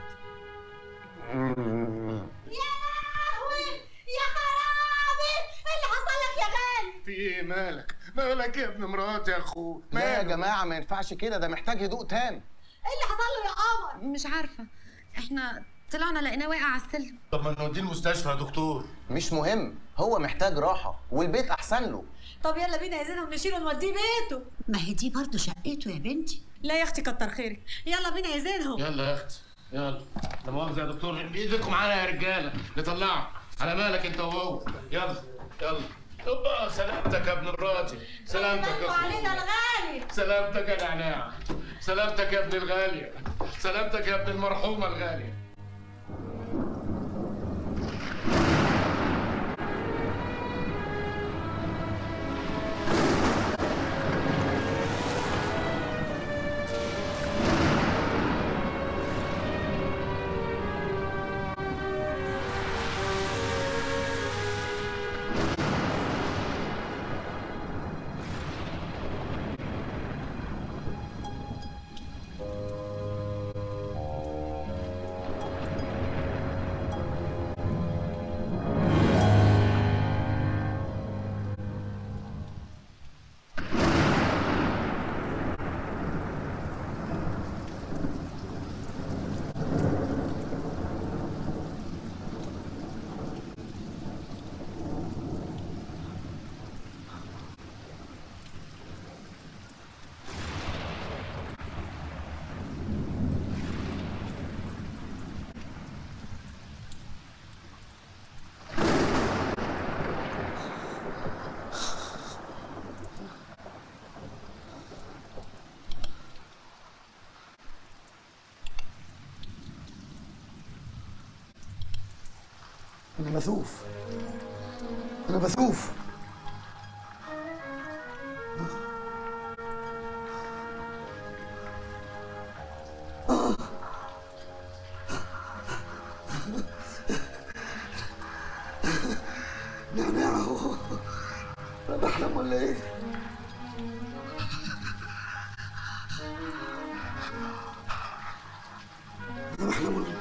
يا خرابي ايه اللي حصل لك يا غالي في ايه مالك؟ مالك يا ابن مراتي يا اخو لا يا جماعه ما ينفعش كده ده محتاج هدوء تام ايه اللي حصل له يا قمر مش عارفه احنا طلعنا لقيناه واقع على السلم طب ما نوديه المستشفى يا دكتور مش مهم هو محتاج راحه والبيت احسن له طب يلا بينا يا زينب نشيله ونوديه بيته ما هي دي برضه شقته يا بنتي لا يا اختي كتر خيرك يلا بينا يا زينب يلا يا اختي يلا لا مؤاخذة يا دكتور بايدكم معانا يا رجالة نطلعه على مالك انت وهو يلا يلا اوبا سلامتك يا ابن مراتي سلامتك يا علينا اخويا الغالي سلامتك يا نعناع سلامتك يا ابن الغالية سلامتك يا ابن المرحومة الغالية انا بسوف انا بسوف نعناع اهو أنا بحلم ولا ايه؟ أنا بحلم ولا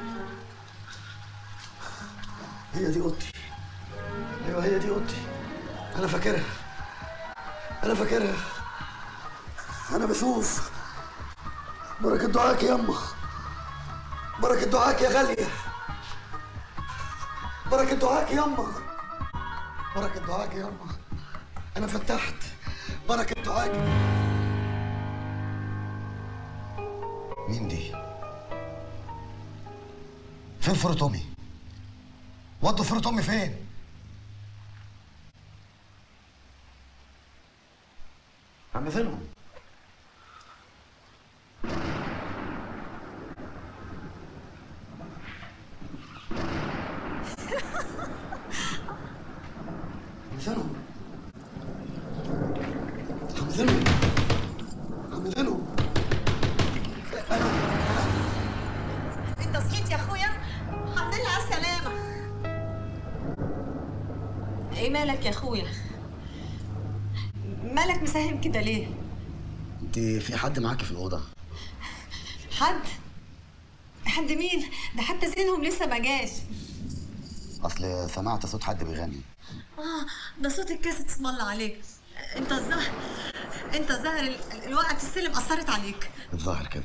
هي دي اوضتي ايوه هي دي اوضتي انا فاكرها انا فاكرها انا بشوف بركة دعاك يا يما بركة دعاك يا غالية بركة دعاك يا يما بركة دعاك يا يما انا فتحت بركة دعاك مين دي؟ فين فرط امي؟ ودوا فرط امي فين؟ عم فينهم؟ عم فينهم؟ عم فينهم؟ عم فينهم؟ انت صحيت يا اخويا الحمد لله على السلامة ايه مالك يا اخويا مالك مساهم كده ليه انت في حد معاكي في الاوضه؟ حد حد مين ده حتى زينهم لسه ما جاش اصل سمعت صوت حد بيغني اه ده صوت الكاسة اسم الله عليك انت الظاهر انت الظاهر ال- الوقعة السلم اثرت عليك الظاهر كده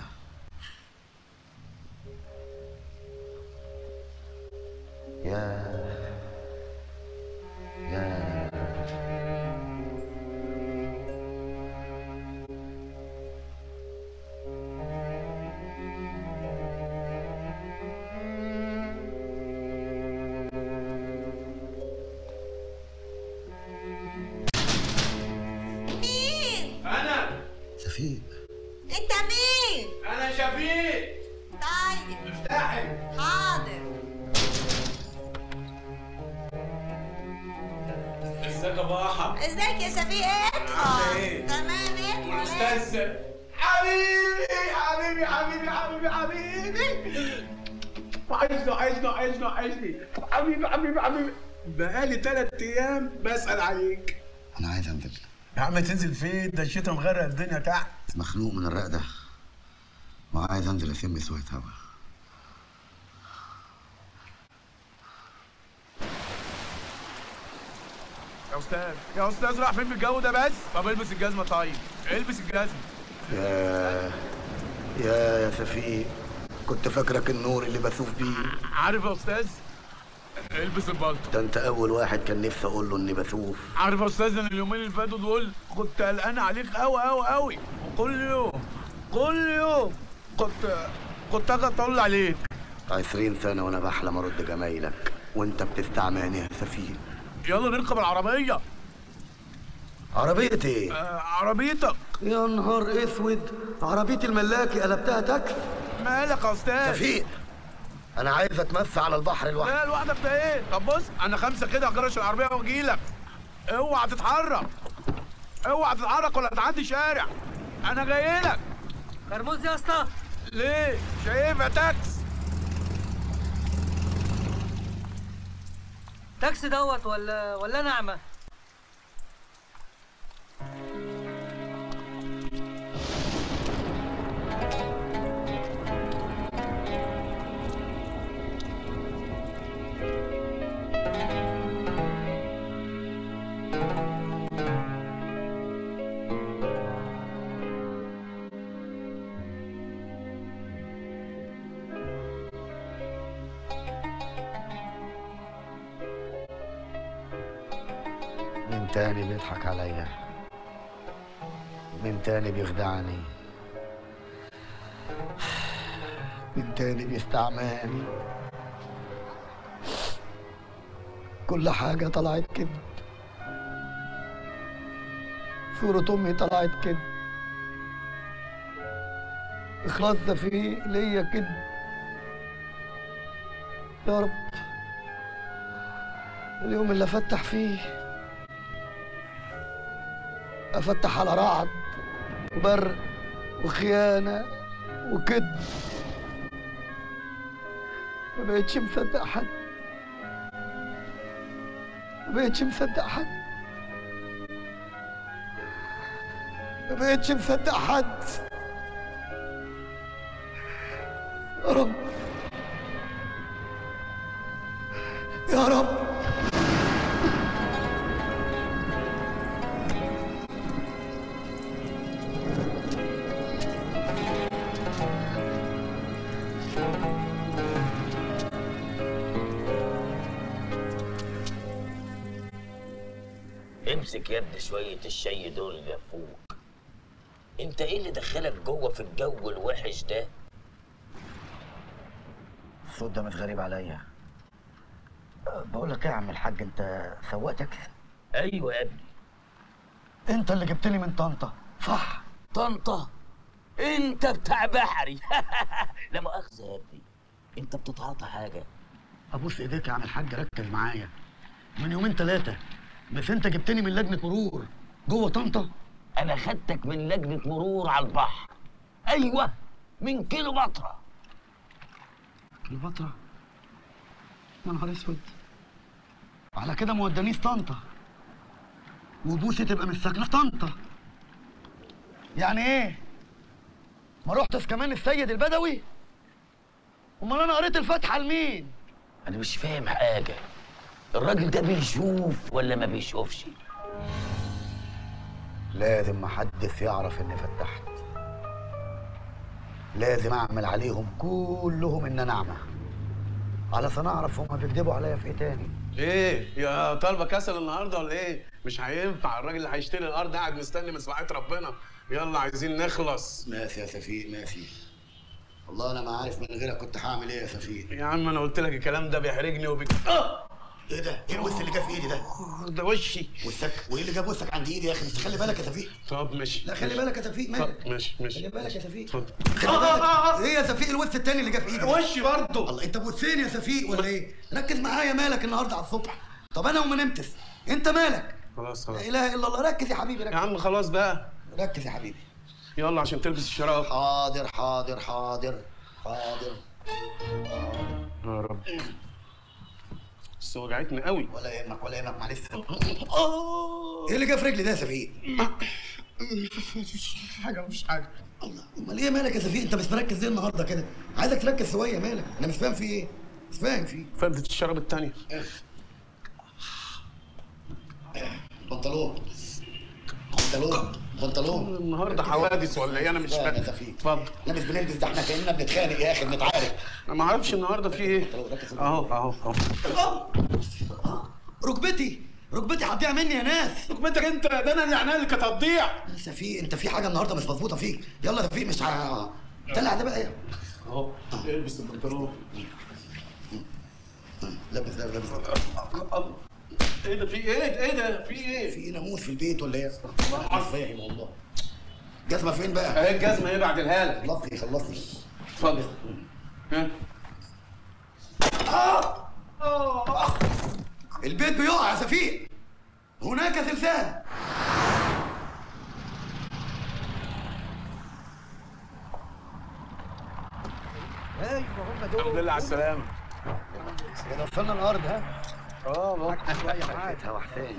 يا يا مين انا شفيق انت مين انا شفيق طيب افتحي حاضر ازيك يا باحة ازيك يا شفيق ادخل عاملة ايه؟ تمام ادخل والاستاذ حبيبي حبيبي حبيبي حبيبي حبيبي وحشني وحشني وحشني وحشني حبيبي حبيبي حبيبي بقالي ثلاث ايام بسأل عليك انا عايز انزل يا عم تنزل فين ده الشتا مغرق الدنيا تحت مخنوق من الرق ده وعايز انزل اشم شويه هوا يا استاذ يا استاذ راح فين بالجو ده بس طب البس الجزمه طيب البس الجزمه يا يا يا شفيق كنت فاكرك النور اللي بشوف بيه عارف يا استاذ البس البلطو ده انت اول واحد كان نفسي اقول له اني بشوف عارف يا استاذ انا اليومين اللي فاتوا دول كنت قلقان عليك قوي قوي قوي كل يوم كل يوم كنت كنت اجي اطل عليك عشرين سنة وأنا بحلم أرد جمايلك وأنت بتستعماني يا سفيه يلا نركب العربيه عربية إيه؟ آه عربيتك يا نهار اسود عربية الملاكي قلبتها تاكس مالك يا استاذ شفيق انا عايز اتمسى على البحر لوحدي لا لوحدك ده ايه طب بص انا خمسه كده هجرش العربيه واجيلك اوعى تتحرك اوعى تتحرك ولا تعدي شارع انا جاي لك مرموز يا اسطى ليه شايفها تاكس تاكسي دوت ولا ولا نعمه من تاني بيضحك عليا من تاني بيخدعني من تاني بيستعماني كل حاجة طلعت كده صورة أمي طلعت كده إخلاص ده فيه ليا كده يا رب اليوم اللي أفتح فيه أفتح على رعد وبرق وخيانة وكذب ما بقتش مصدق حد ما بقتش مصدق حد ما بقتش مصدق حد يا رب يا رب امسك يد شوية الشاي دول يا فوق انت ايه اللي دخلك جوه في الجو الوحش ده الصوت ده مش غريب عليا أه، بقول لك ايه يا عم الحاج انت سواق تاكسي ايوه يا ابني انت اللي جبتني من طنطا صح طنطا انت بتاع بحري لا مؤاخذة يا ابني انت بتتعاطى حاجة ابوس ايديك يا عم الحاج ركز معايا من يومين ثلاثه بس انت جبتني من لجنه مرور جوه طنطا انا خدتك من لجنة مرور على البحر ايوه من كيلو بطرة كليوباترا يا نهار اسود على كده ما ودانيش طنطا وبوسي تبقى مش ساكنه في طنطا يعني ايه ما رحتش كمان السيد البدوي امال انا قريت الفاتحه لمين انا مش فاهم حاجة الراجل ده بيشوف ولا ما بيشوفش لازم محدش يعرف اني فتحت لازم اعمل عليهم كلهم ان انا اعمى علشان اعرف هما بيكذبوا عليا في ايه تاني ايه يا طالبه كسل النهارده ولا ايه مش هينفع الراجل اللي هيشتري الارض قاعد مستني مسرحيه ربنا يلا عايزين نخلص ماشي يا سفيق ماشي والله انا ما عارف من غيرك كنت هعمل ايه يا سفيق يا عم انا قلت لك الكلام ده بيحرجني وبيك اه ايه ده؟ ايه الوش اللي جه في ايدي ده؟ ده وشي وشك وايه اللي جاب وشك عند ايدي يا اخي؟ خلي بالك يا سفيق طب ماشي لا خلي بالك يا سفيق مالك؟ طب ماشي ماشي خلي بالك يا سفيق اتفضل. خلي بالك ايه يا سفيق الوش التاني اللي جه في ايدي ده؟ وشي برضه الله انت بوسين يا سفيق ولا ايه؟ ركز معايا مالك النهارده على الصبح طب انا وما نمتش انت مالك؟ خلاص لا خلاص اله الا الله ركز يا حبيبي ركز يا عم خلاص بقى ركز يا حبيبي يلا عشان تلبس الشراب حاضر حاضر حاضر حاضر يا رب بس وجعتني قوي ولا يهمك ولا يهمك معلش ايه اللي جه في رجلي ده يا سفيق؟ مفيش حاجه مفيش حاجه الله امال ايه مالك يا سفيق انت مش مركز ليه النهارده كده عايزك تركز شويه مالك انا مش فاهم في ايه مش فاهم في فردة الشراب التانية بنطلون بنطلون بنطلون النهارده حوادث ولا ايه انا مش لا، فاهم ده في. اتفضل احنا مش بنلبس ده احنا كاننا بنتخانق يا اخي بنتعارك انا ما اعرفش النهارده في ايه اهو اهو اهو ركبتي ركبتي هتضيع مني يا ناس ركبتك انت ده انا اللي عينيا اللي كانت هتضيع يا سفيق انت في حاجه النهارده مش مظبوطه فيك يلا يا سفيق مش ه... طلع ده بقى اهو البس البنطلون لابس ده لابس ده ايه ده في ايه ايه ده في ايه في ناموس في البيت ولا ايه؟ مش فاهم والله جزمه فين بقى؟ اهي الجزمه ايه بعد الهالة خلصني خلصني اتفضل ها البيت بيقع يا سفير هناك زلزال ايوه هم دول الحمد لله على السلامه كده وصلنا الارض ها؟ اه معاك شويه حكايتها وحسين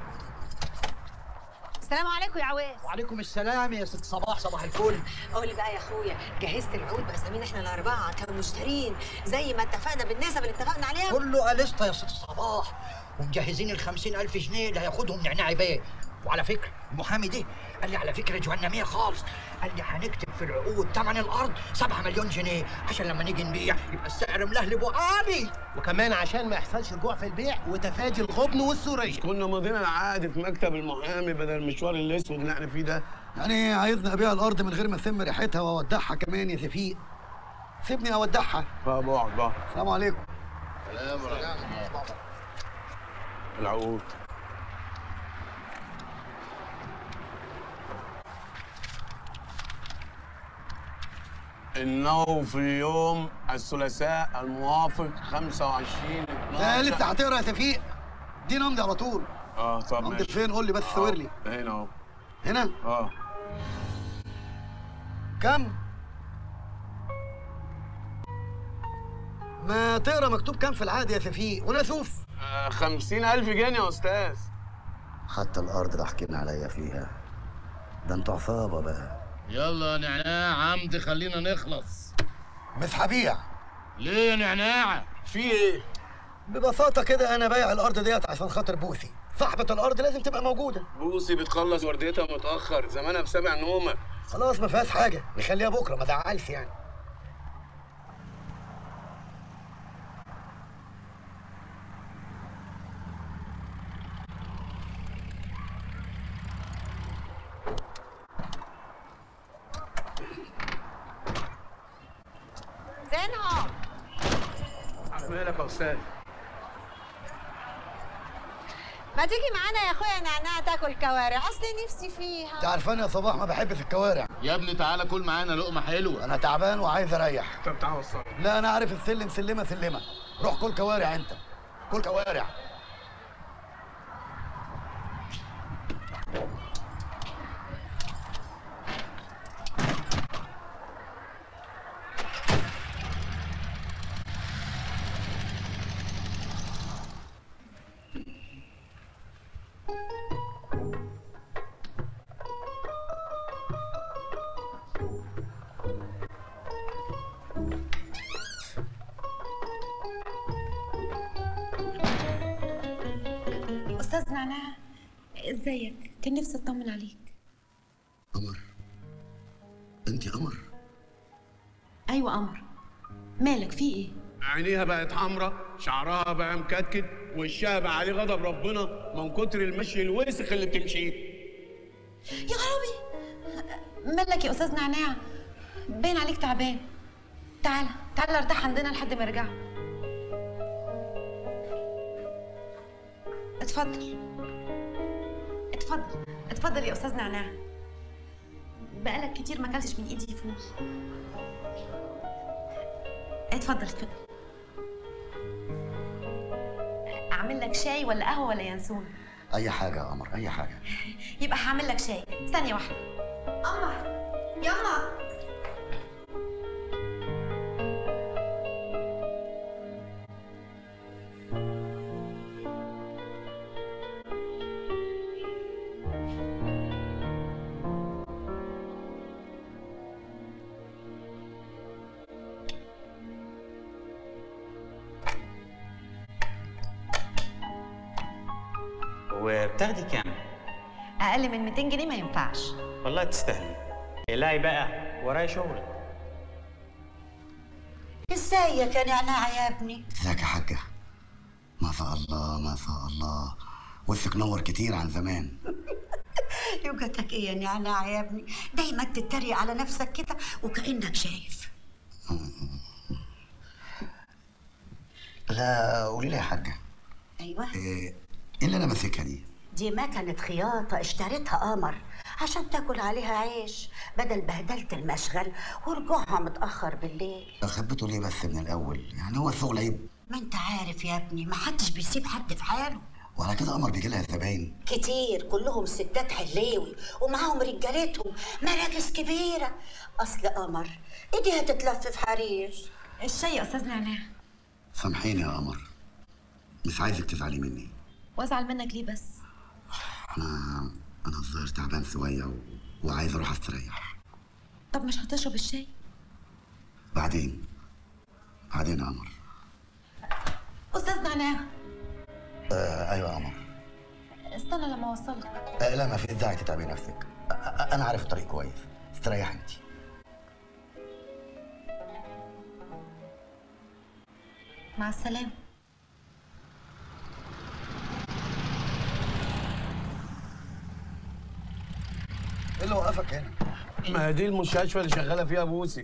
السلام عليكم يا عواس وعليكم السلام يا ست صباح صباح الفل قول لي بقى يا اخويا جهزت العود باسامينا احنا الاربعه كانوا مشترين زي ما اتفقنا بالنسب اللي اتفقنا عليها كله قلشطه يا ست صباح ومجهزين ال 50000 جنيه اللي هياخدهم نعناع بيه وعلى فكره المحامي ده قال لي على فكره جهنميه خالص قال لي هنكتب في العقود ثمن الارض 7 مليون جنيه عشان لما نيجي نبيع يبقى السعر ملهلب وعالي وكمان عشان ما يحصلش رجوع في البيع وتفادي الغبن والسوريه كنا ماضيين العقد في مكتب المحامي بدل المشوار الاسود اللي احنا فيه ده يعني عايزني ابيع الارض من غير ما اشم ريحتها واودعها كمان يا سفيق سيبني اودعها طب اقعد بقى السلام عليكم سلام العقود إنه في يوم الثلاثاء الموافق 25 لا لسه هتقرا يا سفيق دي نمضي على طول اه طب نمضي ماشي فين قول لي بس صور لي هنا اهو هنا اه كم ما تقرا مكتوب كام في العقد يا سفيق وانا اشوف آه، 50000 جنيه يا أستاذ حتى الارض ضحكين عليا فيها ده انتوا عصابه بقى يلا يا نعناع عمد خلينا نخلص مش هبيع ليه يا نعناع في ايه ببساطه كده انا بايع الارض ديت عشان خاطر بوسي صاحبه الارض لازم تبقى موجوده بوسي بتخلص ورديتها متأخر زمانها في سبع نومة خلاص ما فيهاش حاجه نخليها بكره ما زعلش يعني زينهم مالك يا أستاذ ما تيجي معانا يا اخويا نعناع تاكل كوارع اصل نفسي فيها انت عارفان يا صباح ما بحبش الكوارع يا ابني تعالى كل معانا لقمه حلوه انا تعبان وعايز اريح طب تعال وصل لا انا عارف السلم سلمه سلمه روح كل كوارع انت كل كوارع استاذ نعناع ازيك كان نفسي اطمن عليك قمر انت قمر ايوه قمر مالك في ايه عينيها بقت حمرا شعرها بقى مكتكت وشها بقى عليه غضب ربنا من كتر المشي الوسخ اللي بتمشيه يا خرابي مالك يا استاذ نعناع باين عليك تعبان تعالى تعالى ارتاح عندنا لحد ما يرجعوا اتفضل اتفضل اتفضل يا استاذ نعناع بقالك كتير ما اكلتش من ايدي فول اتفضل اتفضل اعمل لك شاي ولا قهوه ولا ينسون اي حاجه يا قمر اي حاجه يبقى هعمل لك شاي ثانيه واحده قمر يلا وبتاخدي كام؟ اقل من 200 جنيه ما ينفعش والله تستاهلي اقلعي بقى ورايا شغل ازيك يا نعناع يا ابني ازيك يا حاجه ما شاء الله ما شاء الله وشك نور كتير عن زمان يوجتك ايه يا نعناع يا ابني دايما تتريق على نفسك كده وكانك شايف لا قولي لي يا حاجه ايوه ايه إيه اللي انا ماسكها دي دي مكنة خياطة اشتريتها قمر عشان تاكل عليها عيش بدل بهدلة المشغل ورجوعها متأخر بالليل خبيته ليه بس من الاول يعني هو الشغل عيب ما انت عارف يا ابني ما حدش بيسيب حد في حاله وعلى كده قمر بيجي لها زباين كتير كلهم ستات حلاوي ومعاهم رجالتهم مراكز كبيرة أصل قمر إيديها تتلف في حرير الشاي يا استاذ نعناع سامحيني يا قمر مش عايزك تزعلي مني وازعل منك ليه بس انا انا الظاهر تعبان شويه و... وعايز اروح استريح طب مش هتشرب الشاي بعدين بعدين يا قمر استاذ نعناع آه ايوه يا قمر استنى لما اوصلك آه لا ما في داعي تتعبي نفسك آه آه، انا عارف الطريق كويس استريحي انت مع السلامه ايه اللي وقفك هنا ما هي دي المستشفى اللي شغاله فيها بوسي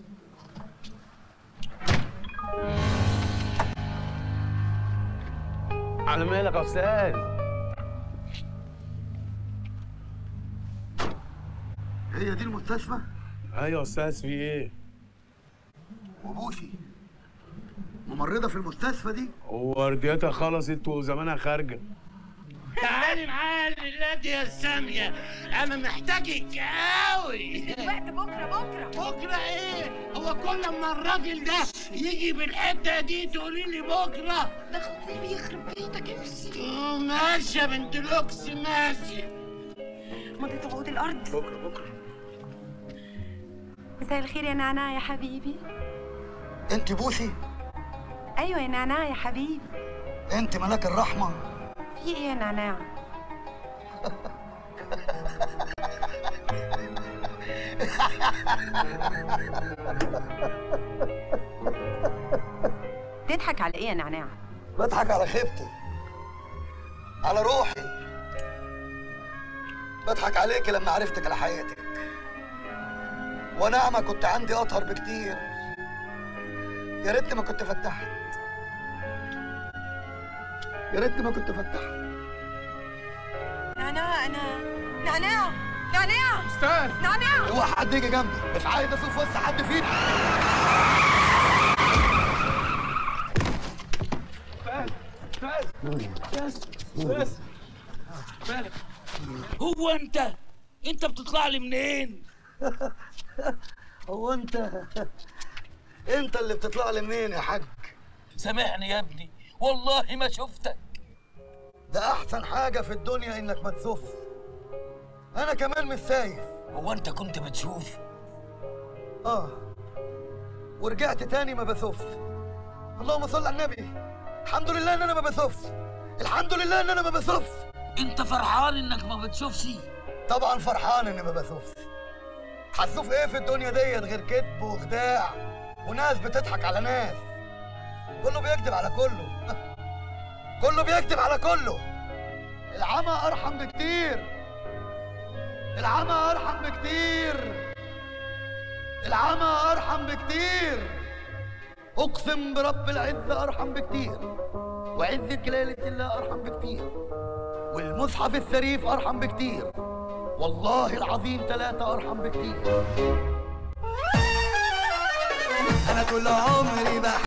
على مالك يا استاذ هي دي المستشفى ايوه يا استاذ في ايه وبوسي ممرضه في المستشفى دي ورديتها خلصت وزمانها خارجه تعالي معايا لله يا سامية أنا محتاجك أوي الوقت بكره بكره بكرة إيه؟ هو كل ما الراجل ده يجي بالحتة دي تقولي لي بكرة ده خطيب يخرب بيتك نفسي ماشي يا بنت لوكس ماشي مضيت عقود الارض بكره بكره مساء الخير يا نعناع يا حبيبي انت بوسي ايوه يا نعناع يا حبيبي انت ملاك الرحمه في ايه يا نعناع تضحك على ايه يا نعناع بضحك على خيبتي على روحي بضحك عليكي لما عرفتك على حقيقتك ونعمة كنت عندي أطهر بكتير يا ريتني ما كنت فتحت يا ريتني ما كنت فتحت نعناع انا نعناع نعناع استاذ نعناع اوعى حد يجي جنبي مش عايز اشوف وسط حد فينا هو أنت أنت بتطلع لي منين؟ هو انت انت اللي بتطلع لي منين يا حاج سامحني يا ابني والله ما شفتك ده احسن حاجة في الدنيا انك ما تسوفش انا كمان مش سايف هو أنت كنت بتشوف؟ اه ورجعت تاني ما بسوفش اللهم صل على النبي الحمد لله ان انا ما بسوفش الحمد لله ان انا ما بسوفش أنت فرحان إنك ما بتشوفش؟ طبعا فرحان اني ما بسوفش هتشوف ايه في الدنيا ديت غير كذب وخداع وناس بتضحك على ناس كله بيكذب على كله كله بيكذب على كله العمى ارحم بكتير العمى ارحم بكتير العمى ارحم بكتير اقسم برب العزه ارحم بكتير وعزه جلاله الله ارحم بكتير والمصحف الشريف ارحم بكتير والله العظيم ثلاثة أرحم بكتير أنا طول عمري بحب